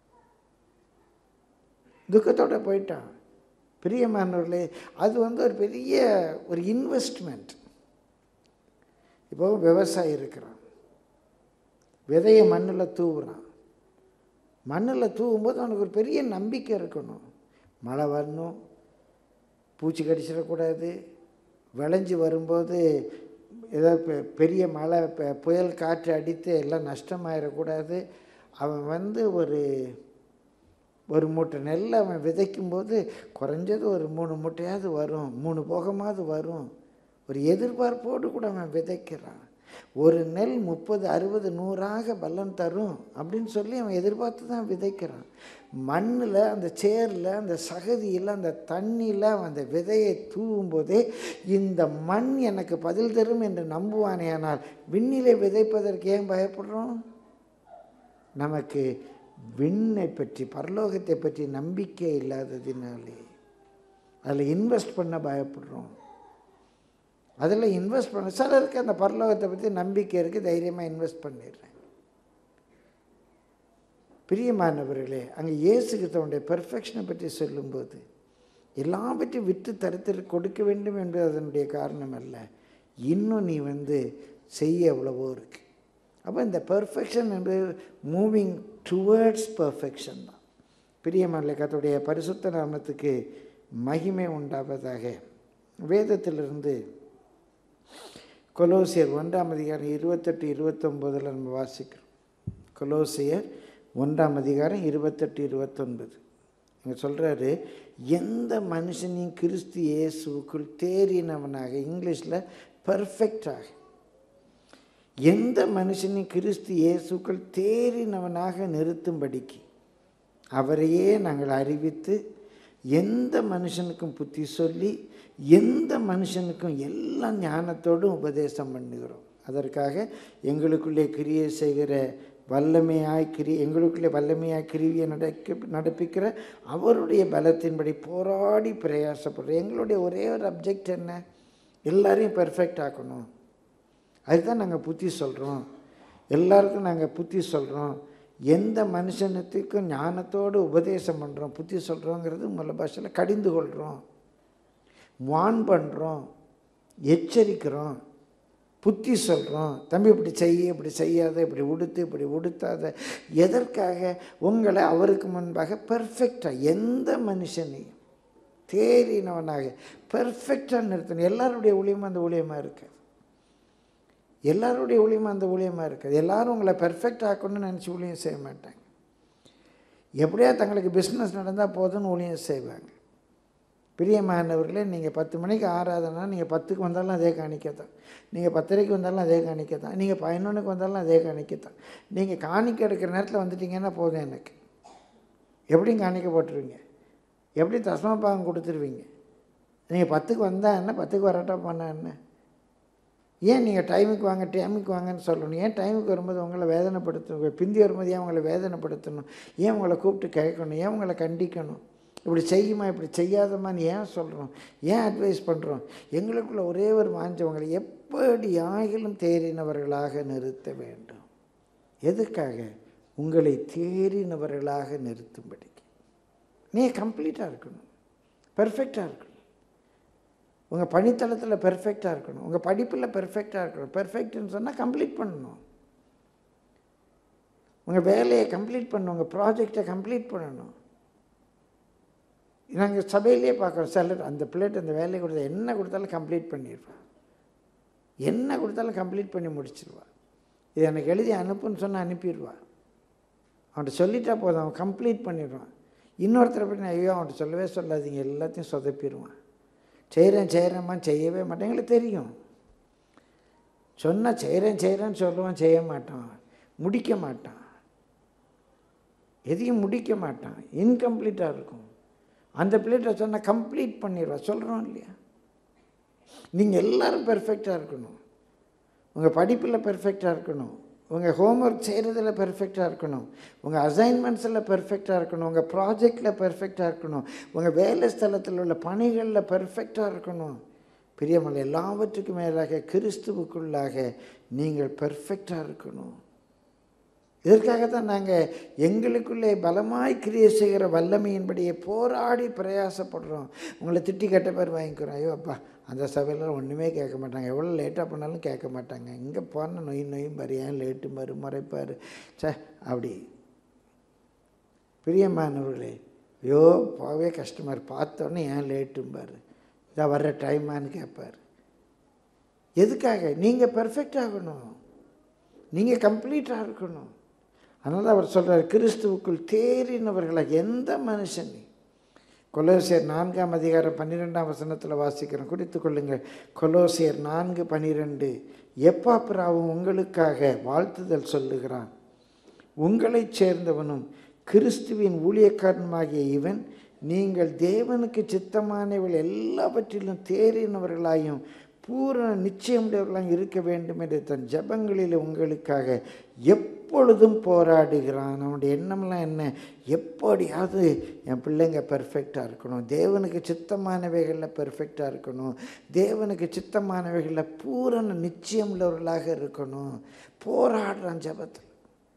துக்கத்தோடு போயிட்டான் பிரியமானவர்களே அது வந்து ஒரு பெரிய ஒரு இன்வெஸ்ட்மெண்ட் இப்போ விவசாயி இருக்கிறான் விதையை மண்ணில் தூவுறான் மண்ணில் தூவும்போது அவனுக்கு ஒரு பெரிய நம்பிக்கை இருக்கணும் மழை வரணும் பூச்சி கடிச்சிடக்கூடாது விளைஞ்சி வரும்போது ஏதோ பெ- பெரிய மழை பெ- புயல் காற்று அடித்து எல்லாம் நஷ்டமாயிடக்கூடாது அவன் வந்து ஒரு ஒரு மூட்டை நெல் அவன் விதைக்கும்போது குறைஞ்சது ஒரு மூணு மூட்டையாவது வரும் மூணு போகமாவது வரும் ஒரு எதிர்பார்ப்போடு கூட அவன் விதைக்கிறான் ஒரு நெல் முப்பது அறுபது நூறாக பலன் தரும் அப்படின்னு சொல்லி அவன் எதிர்பார்த்து தான் விதைக்கிறான் மண்ணில் அந்த சேரில் அந்த சகதியில் அந்த தண்ணியில் அவன் அந்த விதையை தூவும்போதே இந்த மண் எனக்கு பதில் தரும் என்று நம்புவானேயானால் விண்ணிலே விதைப்பதற்கு ஏன் பயப்படுறோம் நமக்கு விண்ணை பற்றி பரலோகத்தை பற்றி நம்பிக்கை இல்லாததினாலே அதில் இன்வெஸ்ட் பண்ண பயப்படுறோம் அதில் இன்வெஸ்ட் பண்ண சிலருக்கு அந்த பரலோகத்தை பற்றி நம்பிக்கை இருக்குது தைரியமாக இன்வெஸ்ட் பண்ணிடுறேன் பிரியமானவர்களே அங்கே இயேசு கிறிஸ்தவனுடைய பெர்ஃபெக்ஷனை பற்றி சொல்லும்போது எல்லாவற்றையும் விட்டு தருத்திற்கு கொடுக்க வேண்டும் என்பது அதனுடைய காரணம் அல்ல இன்னும் நீ வந்து செய்ய எவ்வளவோ இருக்கு அப்போ இந்த பெர்ஃபெக்ஷன் என்பது மூவிங் டுவர்ட்ஸ் பெர்ஃபெக்ஷன் தான் பிரியமல்ல கத்துடைய பரிசுத்த நாமத்துக்கு மகிமை உண்டாவதாக வேதத்திலிருந்து கொலோசியர் ஒன்றாம் அதிகாரம் இருபத்தெட்டு இருபத்தொம்போதில் நம்ம வாசிக்கிறோம் கொலோசியர் ஒன்றாம் அதிகாரம் இருபத்தெட்டு இருபத்தொன்பது இங்கே சொல்கிறாரு எந்த மனுஷனையும் கிறிஸ்து இயேசுக்குள் தேறினவனாக இங்கிலீஷில் பர்ஃபெக்டாக எந்த மனுஷனையும் கிறிஸ்து இயேசுக்குள் தேறினவனாக நிறுத்தும்படிக்கு அவரையே நாங்கள் அறிவித்து எந்த மனுஷனுக்கும் புத்தி சொல்லி எந்த மனுஷனுக்கும் எல்லா ஞானத்தோடும் உபதேசம் பண்ணுகிறோம் அதற்காக எங்களுக்குள்ளே கிரியை செய்கிற வல்லமையாய் கிரி எங்களுக்குள்ளே வல்லமையாய் கிரியை நடக்க நடப்பிக்கிற அவருடைய பலத்தின்படி போராடி பிரயாசப்படுறோம் எங்களுடைய ஒரே ஒரு அப்ஜெக்ட் என்ன எல்லாரையும் பெர்ஃபெக்ட் ஆக்கணும் அதுதான் நாங்கள் புத்தி சொல்கிறோம் எல்லாருக்கும் நாங்கள் புத்தி சொல்கிறோம் எந்த மனுஷனத்துக்கும் ஞானத்தோடு உபதேசம் பண்ணுறோம் புத்தி சொல்கிறோங்கிறது உங்கள பாஷையில் கடிந்து கொள்கிறோம் வான் பண்ணுறோம் எச்சரிக்கிறோம் புத்தி சொல்கிறோம் தம்பி இப்படி செய்ய இப்படி செய்யாத இப்படி உடுத்து இப்படி உடுத்தாத எதற்காக உங்களை அவருக்கு முன்பாக பெர்ஃபெக்டாக எந்த மனுஷனையும் தேறினவனாக பெர்ஃபெக்டாக நிறுத்தணும் எல்லாருடைய ஊழியமும் அந்த ஊழியமாக இருக்கு எல்லாருடைய ஊழியமும் அந்த ஊழியமாக இருக்குது எல்லாரும் உங்களை பெர்ஃபெக்ட் ஆக்கணும்னு நினச்சி ஊழியம் செய்ய மாட்டாங்க எப்படியா தங்களுக்கு பிஸ்னஸ் நடந்தால் போதும்னு ஊழியம் செய்வாங்க பிரியமானவர்களே நீங்கள் பத்து மணிக்கு ஆறாதுன்னா நீங்கள் பத்துக்கு வந்தாலும் அதே காணிக்க தான் நீங்கள் பத்தரைக்கு வந்தாலும் அதே காணிக்க தான் நீங்கள் பதினொன்றுக்கு வந்தாலும் அதே காணிக்க தான் நீங்கள் காணிக்க எடுக்கிற நேரத்தில் வந்துட்டீங்கன்னா போதும் எனக்கு எப்படியும் காணிக்க போட்டுருவீங்க எப்படி தசம பாகம் கொடுத்துருவீங்க நீங்கள் பத்துக்கு வந்தால் என்ன பத்துக்கு வராட்டா பண்ணால் என்ன ஏன் நீங்கள் டைமுக்கு வாங்க டைமுக்கு வாங்கன்னு சொல்லணும் ஏன் டைமுக்கு வரும்போது உங்களை வேதனைப்படுத்தணும் பிந்தி வரும்போது ஏன் உங்களை வேதனைப்படுத்தணும் ஏன் உங்களை கூப்பிட்டு கேட்கணும் ஏன் உங்களை கண்டிக்கணும் இப்படி செய்யுமா இப்படி செய்யாதமான்னு ஏன் சொல்கிறோம் ஏன் அட்வைஸ் பண்ணுறோம் எங்களுக்குள்ள ஒரே ஒரு வாஞ்சவங்களை எப்படி ஆகிலும் தேறினவர்களாக நிறுத்த வேண்டும் எதுக்காக உங்களை தேறினவர்களாக நிறுத்தும்படிக்கு நீ கம்ப்ளீட்டாக இருக்கணும் பெர்ஃபெக்டாக இருக்கணும் உங்கள் பணித்தளத்தில் பெர்ஃபெக்டாக இருக்கணும் உங்கள் படிப்பில் பெர்ஃபெக்டாக இருக்கணும் பெர்ஃபெக்ட்னு சொன்னால் கம்ப்ளீட் பண்ணணும் உங்கள் வேலையை கம்ப்ளீட் பண்ணணும் உங்கள் ப்ராஜெக்டை கம்ப்ளீட் பண்ணணும் நாங்கள் சபையிலே பார்க்குறோம் சிலர் அந்த பிள்ளைட்டு அந்த வேலையை கொடுத்தா என்ன கொடுத்தாலும் கம்ப்ளீட் பண்ணிடுவா என்ன கொடுத்தாலும் கம்ப்ளீட் பண்ணி முடிச்சிருவா இது எனக்கு எழுதி அனுப்புன்னு சொன்னால் அனுப்பிடுவா அவன்கிட்ட சொல்லிட்டா போதும் அவன் கம்ப்ளீட் பண்ணிடுவான் இன்னொருத்தரை பற்றி ஐயோ அவன்கிட்ட சொல்லவே சொல்லாதீங்க எல்லாத்தையும் சொதப்பிடுவான் செய்கிறேன் செய்கிறேம்மான்னு செய்யவே மாட்டேன் எங்களுக்கு தெரியும் சொன்னால் செய்கிறேன் செய்கிறேன்னு சொல்லுவான் செய்ய மாட்டான் முடிக்க மாட்டான் எதையும் முடிக்க மாட்டான் இன்கம்ப்ளீட்டாக இருக்கும் அந்த பிள்ளைகிட்ட சொன்னால் கம்ப்ளீட் பண்ணிடுவா சொல்கிறோம் இல்லையா நீங்கள் எல்லோரும் பெர்ஃபெக்டாக இருக்கணும் உங்கள் படிப்பில் பெர்ஃபெக்டாக இருக்கணும் உங்கள் ஹோம்ஒர்க் செய்கிறதுல பெர்ஃபெக்டாக இருக்கணும் உங்கள் அசைன்மெண்ட்ஸில் பெர்ஃபெக்டாக இருக்கணும் உங்கள் ப்ராஜெக்டில் பெர்ஃபெக்டாக இருக்கணும் உங்கள் வேலை ஸ்தலத்தில் உள்ள பணிகளில் பெர்ஃபெக்டாக இருக்கணும் பிரியமலை எல்லாவற்றுக்கும் மேலாக கிறிஸ்துவுக்குள்ளாக நீங்கள் பெர்ஃபெக்டாக இருக்கணும் இதற்காக தான் நாங்கள் எங்களுக்குள்ளே பலமாய் கிரியை செய்கிற வல்லமையின்படியே போராடி பிரயாசப்படுறோம் உங்களை திட்டி கெட்ட பேர் வாங்கிக்கிறோம் ஐயோ அப்பா அந்த சபையில் ஒன்றுமே கேட்க மாட்டாங்க எவ்வளோ லேட்டாக பண்ணாலும் கேட்க மாட்டாங்க இங்கே போனால் நொய் நொயும் பாரு ஏன் லேட்டு பாரு முறைப்பார் சே அப்படி பிரியமானவர்களே ஐயோ போகவே கஸ்டமர் பார்த்தோன்னே ஏன் லேட்டும்பார் இதாக வர்ற டைமான்னு கேட்பார் எதுக்காக நீங்கள் பெர்ஃபெக்ட் ஆகணும் நீங்கள் கம்ப்ளீட்டாக இருக்கணும் அதனால் அவர் சொல்கிறார் கிறிஸ்துவுக்குள் தேறினவர்களாக எந்த மனுஷன் கொலோசியர் நான்காம் அதிகாரம் பன்னிரெண்டாம் வசனத்தில் வாசிக்கிறோம் குறித்து கொள்ளுங்கள் கொலோசியர் நான்கு பன்னிரெண்டு எப்பாப்புறாவும் உங்களுக்காக வாழ்த்துதல் சொல்லுகிறான் உங்களைச் சேர்ந்தவனும் கிறிஸ்துவின் ஊழியக்காரனுமாகிய இவன் நீங்கள் தேவனுக்கு சித்தமானவர்கள் எல்லாவற்றிலும் தேறினவர்களாயும் பூரண நிச்சயமுடையவர்களாக இருக்க வேண்டும் என்று தன் ஜபங்களில் உங்களுக்காக எப்பொழுதும் போராடுகிறான் அவனுடைய எண்ணம்லாம் என்ன எப்படியாவது என் பிள்ளைங்க பெர்ஃபெக்டாக இருக்கணும் தேவனுக்கு சித்தமானவைகளில் பெர்ஃபெக்டாக இருக்கணும் தேவனுக்கு சித்தமானவைகளில் பூரண நிச்சயம் உள்ளவர்களாக இருக்கணும் போராடுறான் ஜபத்தில்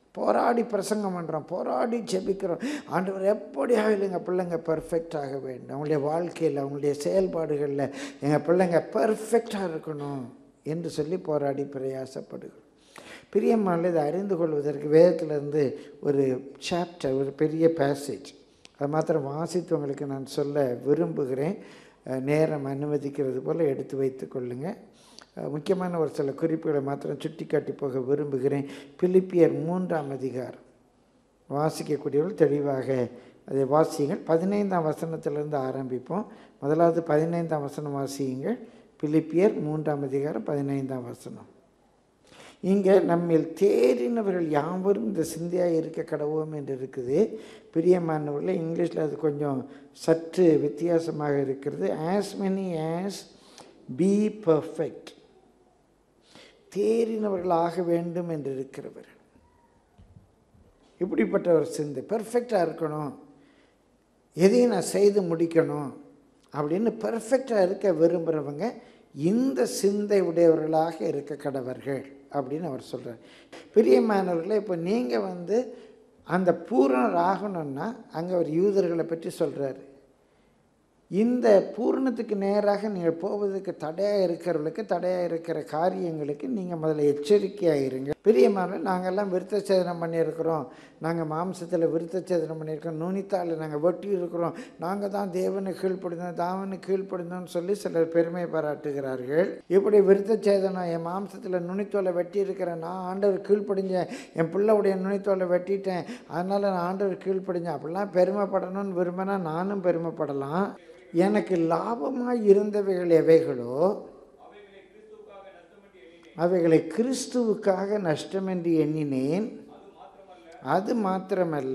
போராடி பிரசங்கம் பண்ணுறோம் போராடி ஜெபிக்கிறோம் ஆண்டவர் எப்படியாக எங்கள் பிள்ளைங்க பெர்ஃபெக்ட் ஆக வேண்டும் அவங்களுடைய வாழ்க்கையில் அவங்களுடைய செயல்பாடுகளில் எங்கள் பிள்ளைங்க பெர்ஃபெக்டாக இருக்கணும் என்று சொல்லி போராடி பிரயாசப்படுகிறோம் பிரியமான இதை அறிந்து கொள்வதற்கு வேதத்திலிருந்து ஒரு சாப்டர் ஒரு பெரிய பேசேஜ் அது மாத்திரம் வாசித்து உங்களுக்கு நான் சொல்ல விரும்புகிறேன் அஹ் நேரம் அனுமதிக்கிறது போல் எடுத்து வைத்து கொள்ளுங்கள் அஹ் முக்கியமான ஒரு சில குறிப்புகளை மாத்திரம் சுட்டி காட்டி போக விரும்புகிறேன் பிலிப்பியர் மூன்றாம் அதிகாரம் வாசிக்கக்கூடியவர்கள் தெளிவாக அதை வாசியுங்கள் பதினைந்தாம் வசனத்திலிருந்து ஆரம்பிப்போம் முதலாவது பதினைந்தாம் வசனம் வாசியுங்கள் பிலிப்பியர் மூன்றாம் அதிகாரம் பதினைந்தாம் வசனம் இங்கே நம்மில் தேறினவர்கள் யாவரும் இந்த சிந்தையாக இருக்க கடவோம் என்று இருக்குது பிரியமானவர்களே இங்கிலீஷில் அது கொஞ்சம் சற்று வித்தியாசமாக இருக்கிறது as many as be perfect தேறினவர்களாக வேண்டும் என்று இருக்கிறவர் இப்படிப்பட்ட ஒரு சிந்தை பெர்ஃபெக்டாக இருக்கணும் எதையும் நான் செய்து முடிக்கணும் அப்படின்னு பெர்ஃபெக்டாக இருக்க விரும்புகிறவங்க இந்த சிந்தை உடையவர்களாக இருக்க கடவர்கள் அப்படின்னு அவர் சொல்கிறார் பிரியமானவர்களே இப்போ நீங்கள் வந்து அந்த பூரணர் ஆகணும்னா அங்கே அவர் யூதர்களை பற்றி சொல்கிறாரு இந்த பூரணத்துக்கு நேராக நீங்கள் போவதற்கு தடையாக இருக்கிறவர்களுக்கு தடையாக இருக்கிற காரியங்களுக்கு நீங்கள் முதல்ல எச்சரிக்கையாக இருங்க பிரியமான நாங்கள்லாம் விருத்த சேதனம் பண்ணியிருக்கிறோம் நாங்கள் மாம்சத்தில் விருத்த சேதனம் பண்ணியிருக்கோம் நுனித்தால் நாங்கள் வெட்டி இருக்கிறோம் நாங்கள் தான் தேவனை கீழ்ப்படுந்தோம் தாவனு கீழ்ப்படுந்தோம்னு சொல்லி சிலர் பெருமை பாராட்டுகிறார்கள் இப்படி விருத்த சேதனம் என் மாம்சத்தில் நுனித்தோலை வெட்டி இருக்கிறேன் நான் ஆண்டவர் கீழ்ப்படிஞ்சேன் என் பிள்ளைவுடைய நுனித்தோலை வெட்டிட்டேன் அதனால் நான் ஆண்டவர் கீழ்ப்படிஞ்சேன் அப்படிலாம் பெருமைப்படணும்னு விரும்பினா நானும் பெருமைப்படலாம் எனக்கு லாபமாக இருந்தவைகள் எவைகளோ அவைகளை கிறிஸ்துவுக்காக நஷ்டம் என்று எண்ணினேன் அது மாத்திரமல்ல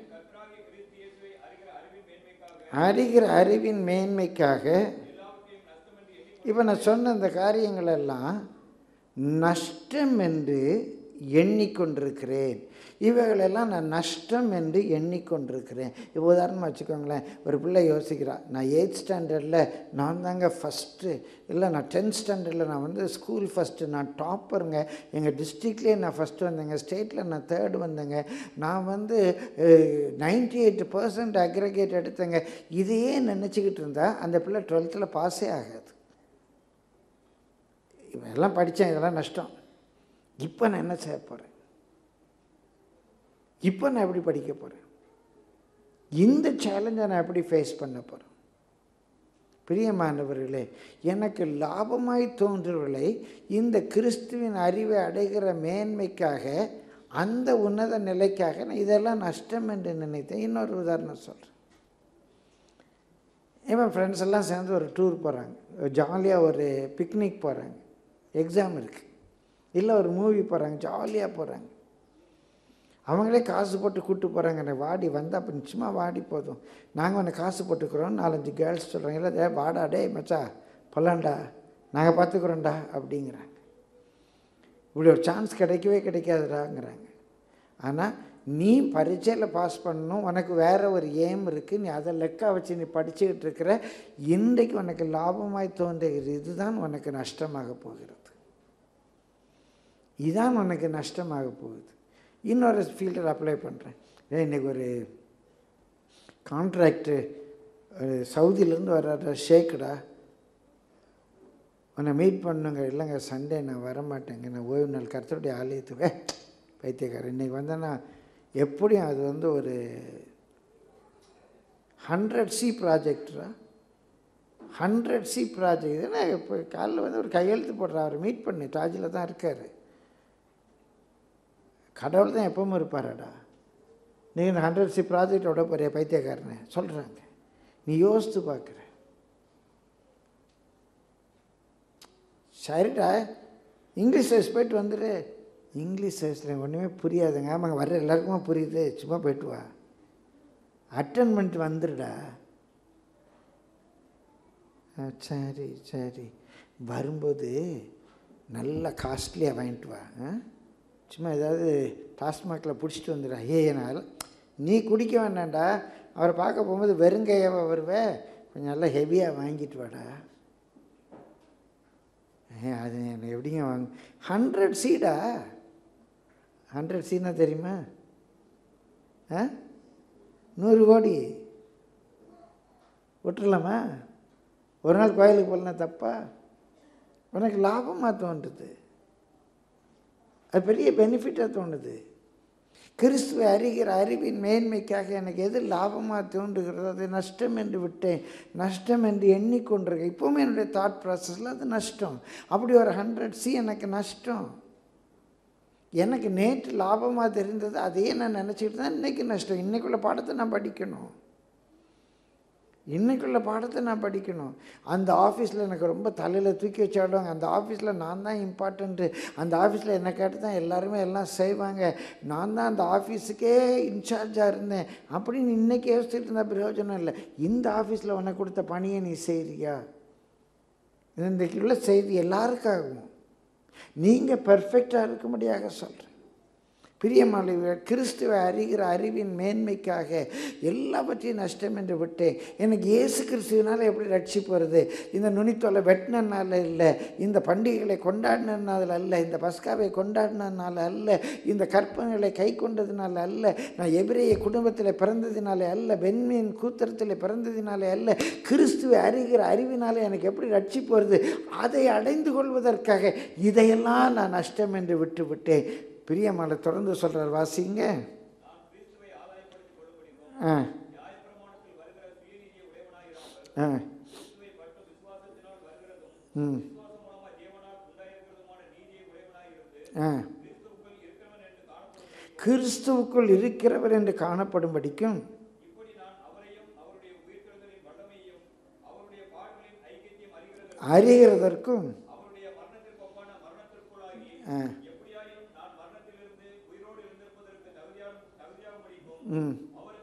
அறிகிற அறிவின் மேன்மைக்காக இப்போ நான் சொன்ன இந்த காரியங்கள் எல்லாம் நஷ்டம் என்று எண்ணிக்கொண்டிருக்கிறேன் இவைகளெல்லாம் நான் நஷ்டம் என்று எண்ணிக்கொண்டிருக்கிறேன் இப்போ உதாரணமாக வச்சுக்கோங்களேன் ஒரு பிள்ளை யோசிக்கிறா நான் எயித் ஸ்டாண்டர்டில் நான் தாங்க ஃபஸ்ட்டு இல்லை நான் டென்த் ஸ்டாண்டர்டில் நான் வந்து ஸ்கூல் ஃபஸ்ட்டு நான் டாப்பருங்க எங்கள் டிஸ்ட்ரிக்ட்லேயே நான் ஃபஸ்ட்டு வந்தேங்க ஸ்டேட்டில் நான் தேர்டு வந்தேங்க நான் வந்து நைன்டி எயிட் பர்சன்ட் அக்ரிகேட் எடுத்தேங்க இதையே நினச்சிக்கிட்டு இருந்தால் அந்த பிள்ளை டுவெல்த்தில் பாஸே ஆகாது இவெல்லாம் படித்தேன் இதெல்லாம் நஷ்டம் இப்போ நான் என்ன செய்ய போகிறேன் இப்போ நான் எப்படி படிக்க போகிறேன் இந்த சேலஞ்சை நான் எப்படி ஃபேஸ் பண்ண போகிறேன் பிரியமானவர்களே எனக்கு லாபமாய் தோன்றுவர்களை இந்த கிறிஸ்துவின் அறிவை அடைகிற மேன்மைக்காக அந்த உன்னத நிலைக்காக நான் இதெல்லாம் நஷ்டம் என்று நினைத்தேன் இன்னொரு உதாரணம் சொல்கிறேன் இவன் ஃப்ரெண்ட்ஸ் எல்லாம் சேர்ந்து ஒரு டூர் போகிறாங்க ஜாலியாக ஒரு பிக்னிக் போகிறாங்க எக்ஸாம் இருக்குது இல்லை ஒரு மூவி போகிறாங்க ஜாலியாக போகிறாங்க அவங்களே காசு போட்டு கூப்பிட்டு போகிறாங்க எனக்கு வாடி வந்தால் அப்போ நிச்சயமாக வாடி போதும் நாங்கள் உன்னை காசு போட்டுக்கிறோம் நாலஞ்சு கேர்ள்ஸ் சொல்கிறாங்க இல்லை டே வாடா டே மச்சா போலாம்டா நாங்கள் பார்த்துக்குறோம்டா அப்படிங்கிறாங்க இப்படி ஒரு சான்ஸ் கிடைக்கவே கிடைக்காதுடாங்கிறாங்க ஆனால் நீ பரீட்சையில் பாஸ் பண்ணணும் உனக்கு வேறு ஒரு ஏம் இருக்குது நீ அதை லெக்கா வச்சு நீ படிச்சுக்கிட்டு இருக்கிற இன்றைக்கு உனக்கு லாபமாய் தோன்றுகிறது இதுதான் உனக்கு நஷ்டமாக போகிறது இதுதான் உனக்கு நஷ்டமாக போகுது இன்னொரு ஃபீல்டில் அப்ளை பண்ணுறேன் இன்றைக்கி ஒரு கான்ட்ராக்டு சவுதியிலேருந்து வர்ற ஷேக்குடா உன்னை மீட் பண்ணுங்க இல்லைங்க சண்டே நான் வரமாட்டேங்க நான் ஓய்வு நாள் கருத்துடைய ஆலயத்துக்கு பைத்தியக்காரன் இன்றைக்கி வந்தேன்னா எப்படியும் அது வந்து ஒரு ஹண்ட்ரட் சி ப்ராஜெக்டா ஹண்ட்ரட் சி ப்ராஜெக்ட் ஏன்னா இப்போ காலைல வந்து ஒரு கையெழுத்து போடுற அவர் மீட் பண்ணி தாஜில் தான் இருக்கார் கடவுள் தான் எப்பவும் இருப்பாராடா நீ இந்த ஹண்ட்ரட் சி ப்ராஜெக்டோட போறிய பைத்தியக்காரனை சொல்கிறாங்க நீ யோசித்து பார்க்குற சரிடா இங்கிலீஷ் சர்ஸ் போயிட்டு வந்துடு இங்கிலீஷ் சர்ஸில் ஒன்றுமே புரியாதுங்க ஆமாங்க வர்ற எல்லாருக்குமே புரியுது சும்மா போயிட்டு வா அட்டன் பண்ணிட்டு வந்துடுடா ஆ, சரி சரி வரும்போது நல்லா காஸ்ட்லியாக வாங்கிட்டு வா ஆ? சும்மா ஏதாவது டாஸ்மாகில் பிடிச்சிட்டு வந்துடா ஏ நான் நீ குடிக்க வேண்டாம்டா அவரை பார்க்க போகும்போது வெறுங்கையாவா வருவே கொஞ்சம் நல்லா ஹெவியாக வாங்கிட்டு வாடா ஏ அது எனக்கு எப்படிங்க வாங்க ஹண்ட்ரட் சீடா ஹண்ட்ரட் சீனா தெரியுமா ஆ நூறு கோடி விட்டுறலாமா ஒரு நாள் கோயிலுக்கு போகலனா தப்பா உனக்கு லாபமாக தோன்றுது அது பெரிய பெனிஃபிட்டாக தோணுது கிறிஸ்துவை அறிகிற அறிவின் மேன்மைக்காக எனக்கு எது லாபமாக தோன்றுகிறதோ அது நஷ்டம் என்று விட்டேன் நஷ்டம் என்று எண்ணிக்கொண்டிருக்கேன் இப்போவுமே என்னுடைய தாட் ப்ராசஸில் அது நஷ்டம் அப்படி ஒரு ஹண்ட்ரட் சி எனக்கு நஷ்டம் எனக்கு நேற்று லாபமாக தெரிந்தது அதையே நான் நினச்சிட்டு தான் இன்றைக்கி நஷ்டம் இன்றைக்குள்ள பாடத்தை நான் படிக்கணும் இன்றைக்குள்ள பாடத்தை நான் படிக்கணும் அந்த ஆஃபீஸில் எனக்கு ரொம்ப தலையில் தூக்கி வச்சாடுவாங்க அந்த ஆஃபீஸில் நான் தான் இம்பார்ட்டண்ட்டு அந்த ஆஃபீஸில் என்னை கேட்டு தான் எல்லாருமே எல்லாம் செய்வாங்க நான் தான் அந்த ஆஃபீஸுக்கே இன்சார்ஜாக இருந்தேன் அப்படின்னு இன்றைக்கி யோசிச்சுட்டு இருந்தால் பிரயோஜனம் இல்லை இந்த ஆஃபீஸில் உனக்கு கொடுத்த பணியை நீ செய்கிறியா இன்றைக்கு உள்ள செய்தி எல்லாருக்காகவும் நீங்கள் பெர்ஃபெக்டாக இருக்கும்படியாக சொல்கிறேன் பிரியமானவர்கள் கிறிஸ்துவை அறிகிற அறிவின் மேன்மைக்காக எல்லாவற்றையும் நஷ்டம் என்று விட்டேன் எனக்கு இயேசு கிறிஸ்துவனால் எப்படி ரட்சிப்பு வருது இந்த நுனித்தொலை வெட்டினனால இல்லை இந்த பண்டிகைகளை கொண்டாடினதுனால அல்ல இந்த பஸ்காவை கொண்டாடினதுனால அல்ல இந்த கற்பனைகளை கை கொண்டதுனால அல்ல நான் எபிரேய குடும்பத்தில் பிறந்ததினாலே அல்ல பெண்மின் கூத்திரத்தில் பிறந்ததினாலே அல்ல கிறிஸ்துவை அறிகிற அறிவினாலே எனக்கு எப்படி ரட்சிப்பு வருது அதை அடைந்து கொள்வதற்காக இதையெல்லாம் நான் நஷ்டம் என்று விட்டு விட்டேன் பிரியமால தொடர்ந்து சொல்கிறார் வாசிங்க ஆ ஆ ம் ஆ கிறிஸ்துவுக்குள் இருக்கிறவர் என்று காணப்படும்படிக்கும் அறிகிறதற்கும் ஆ ம்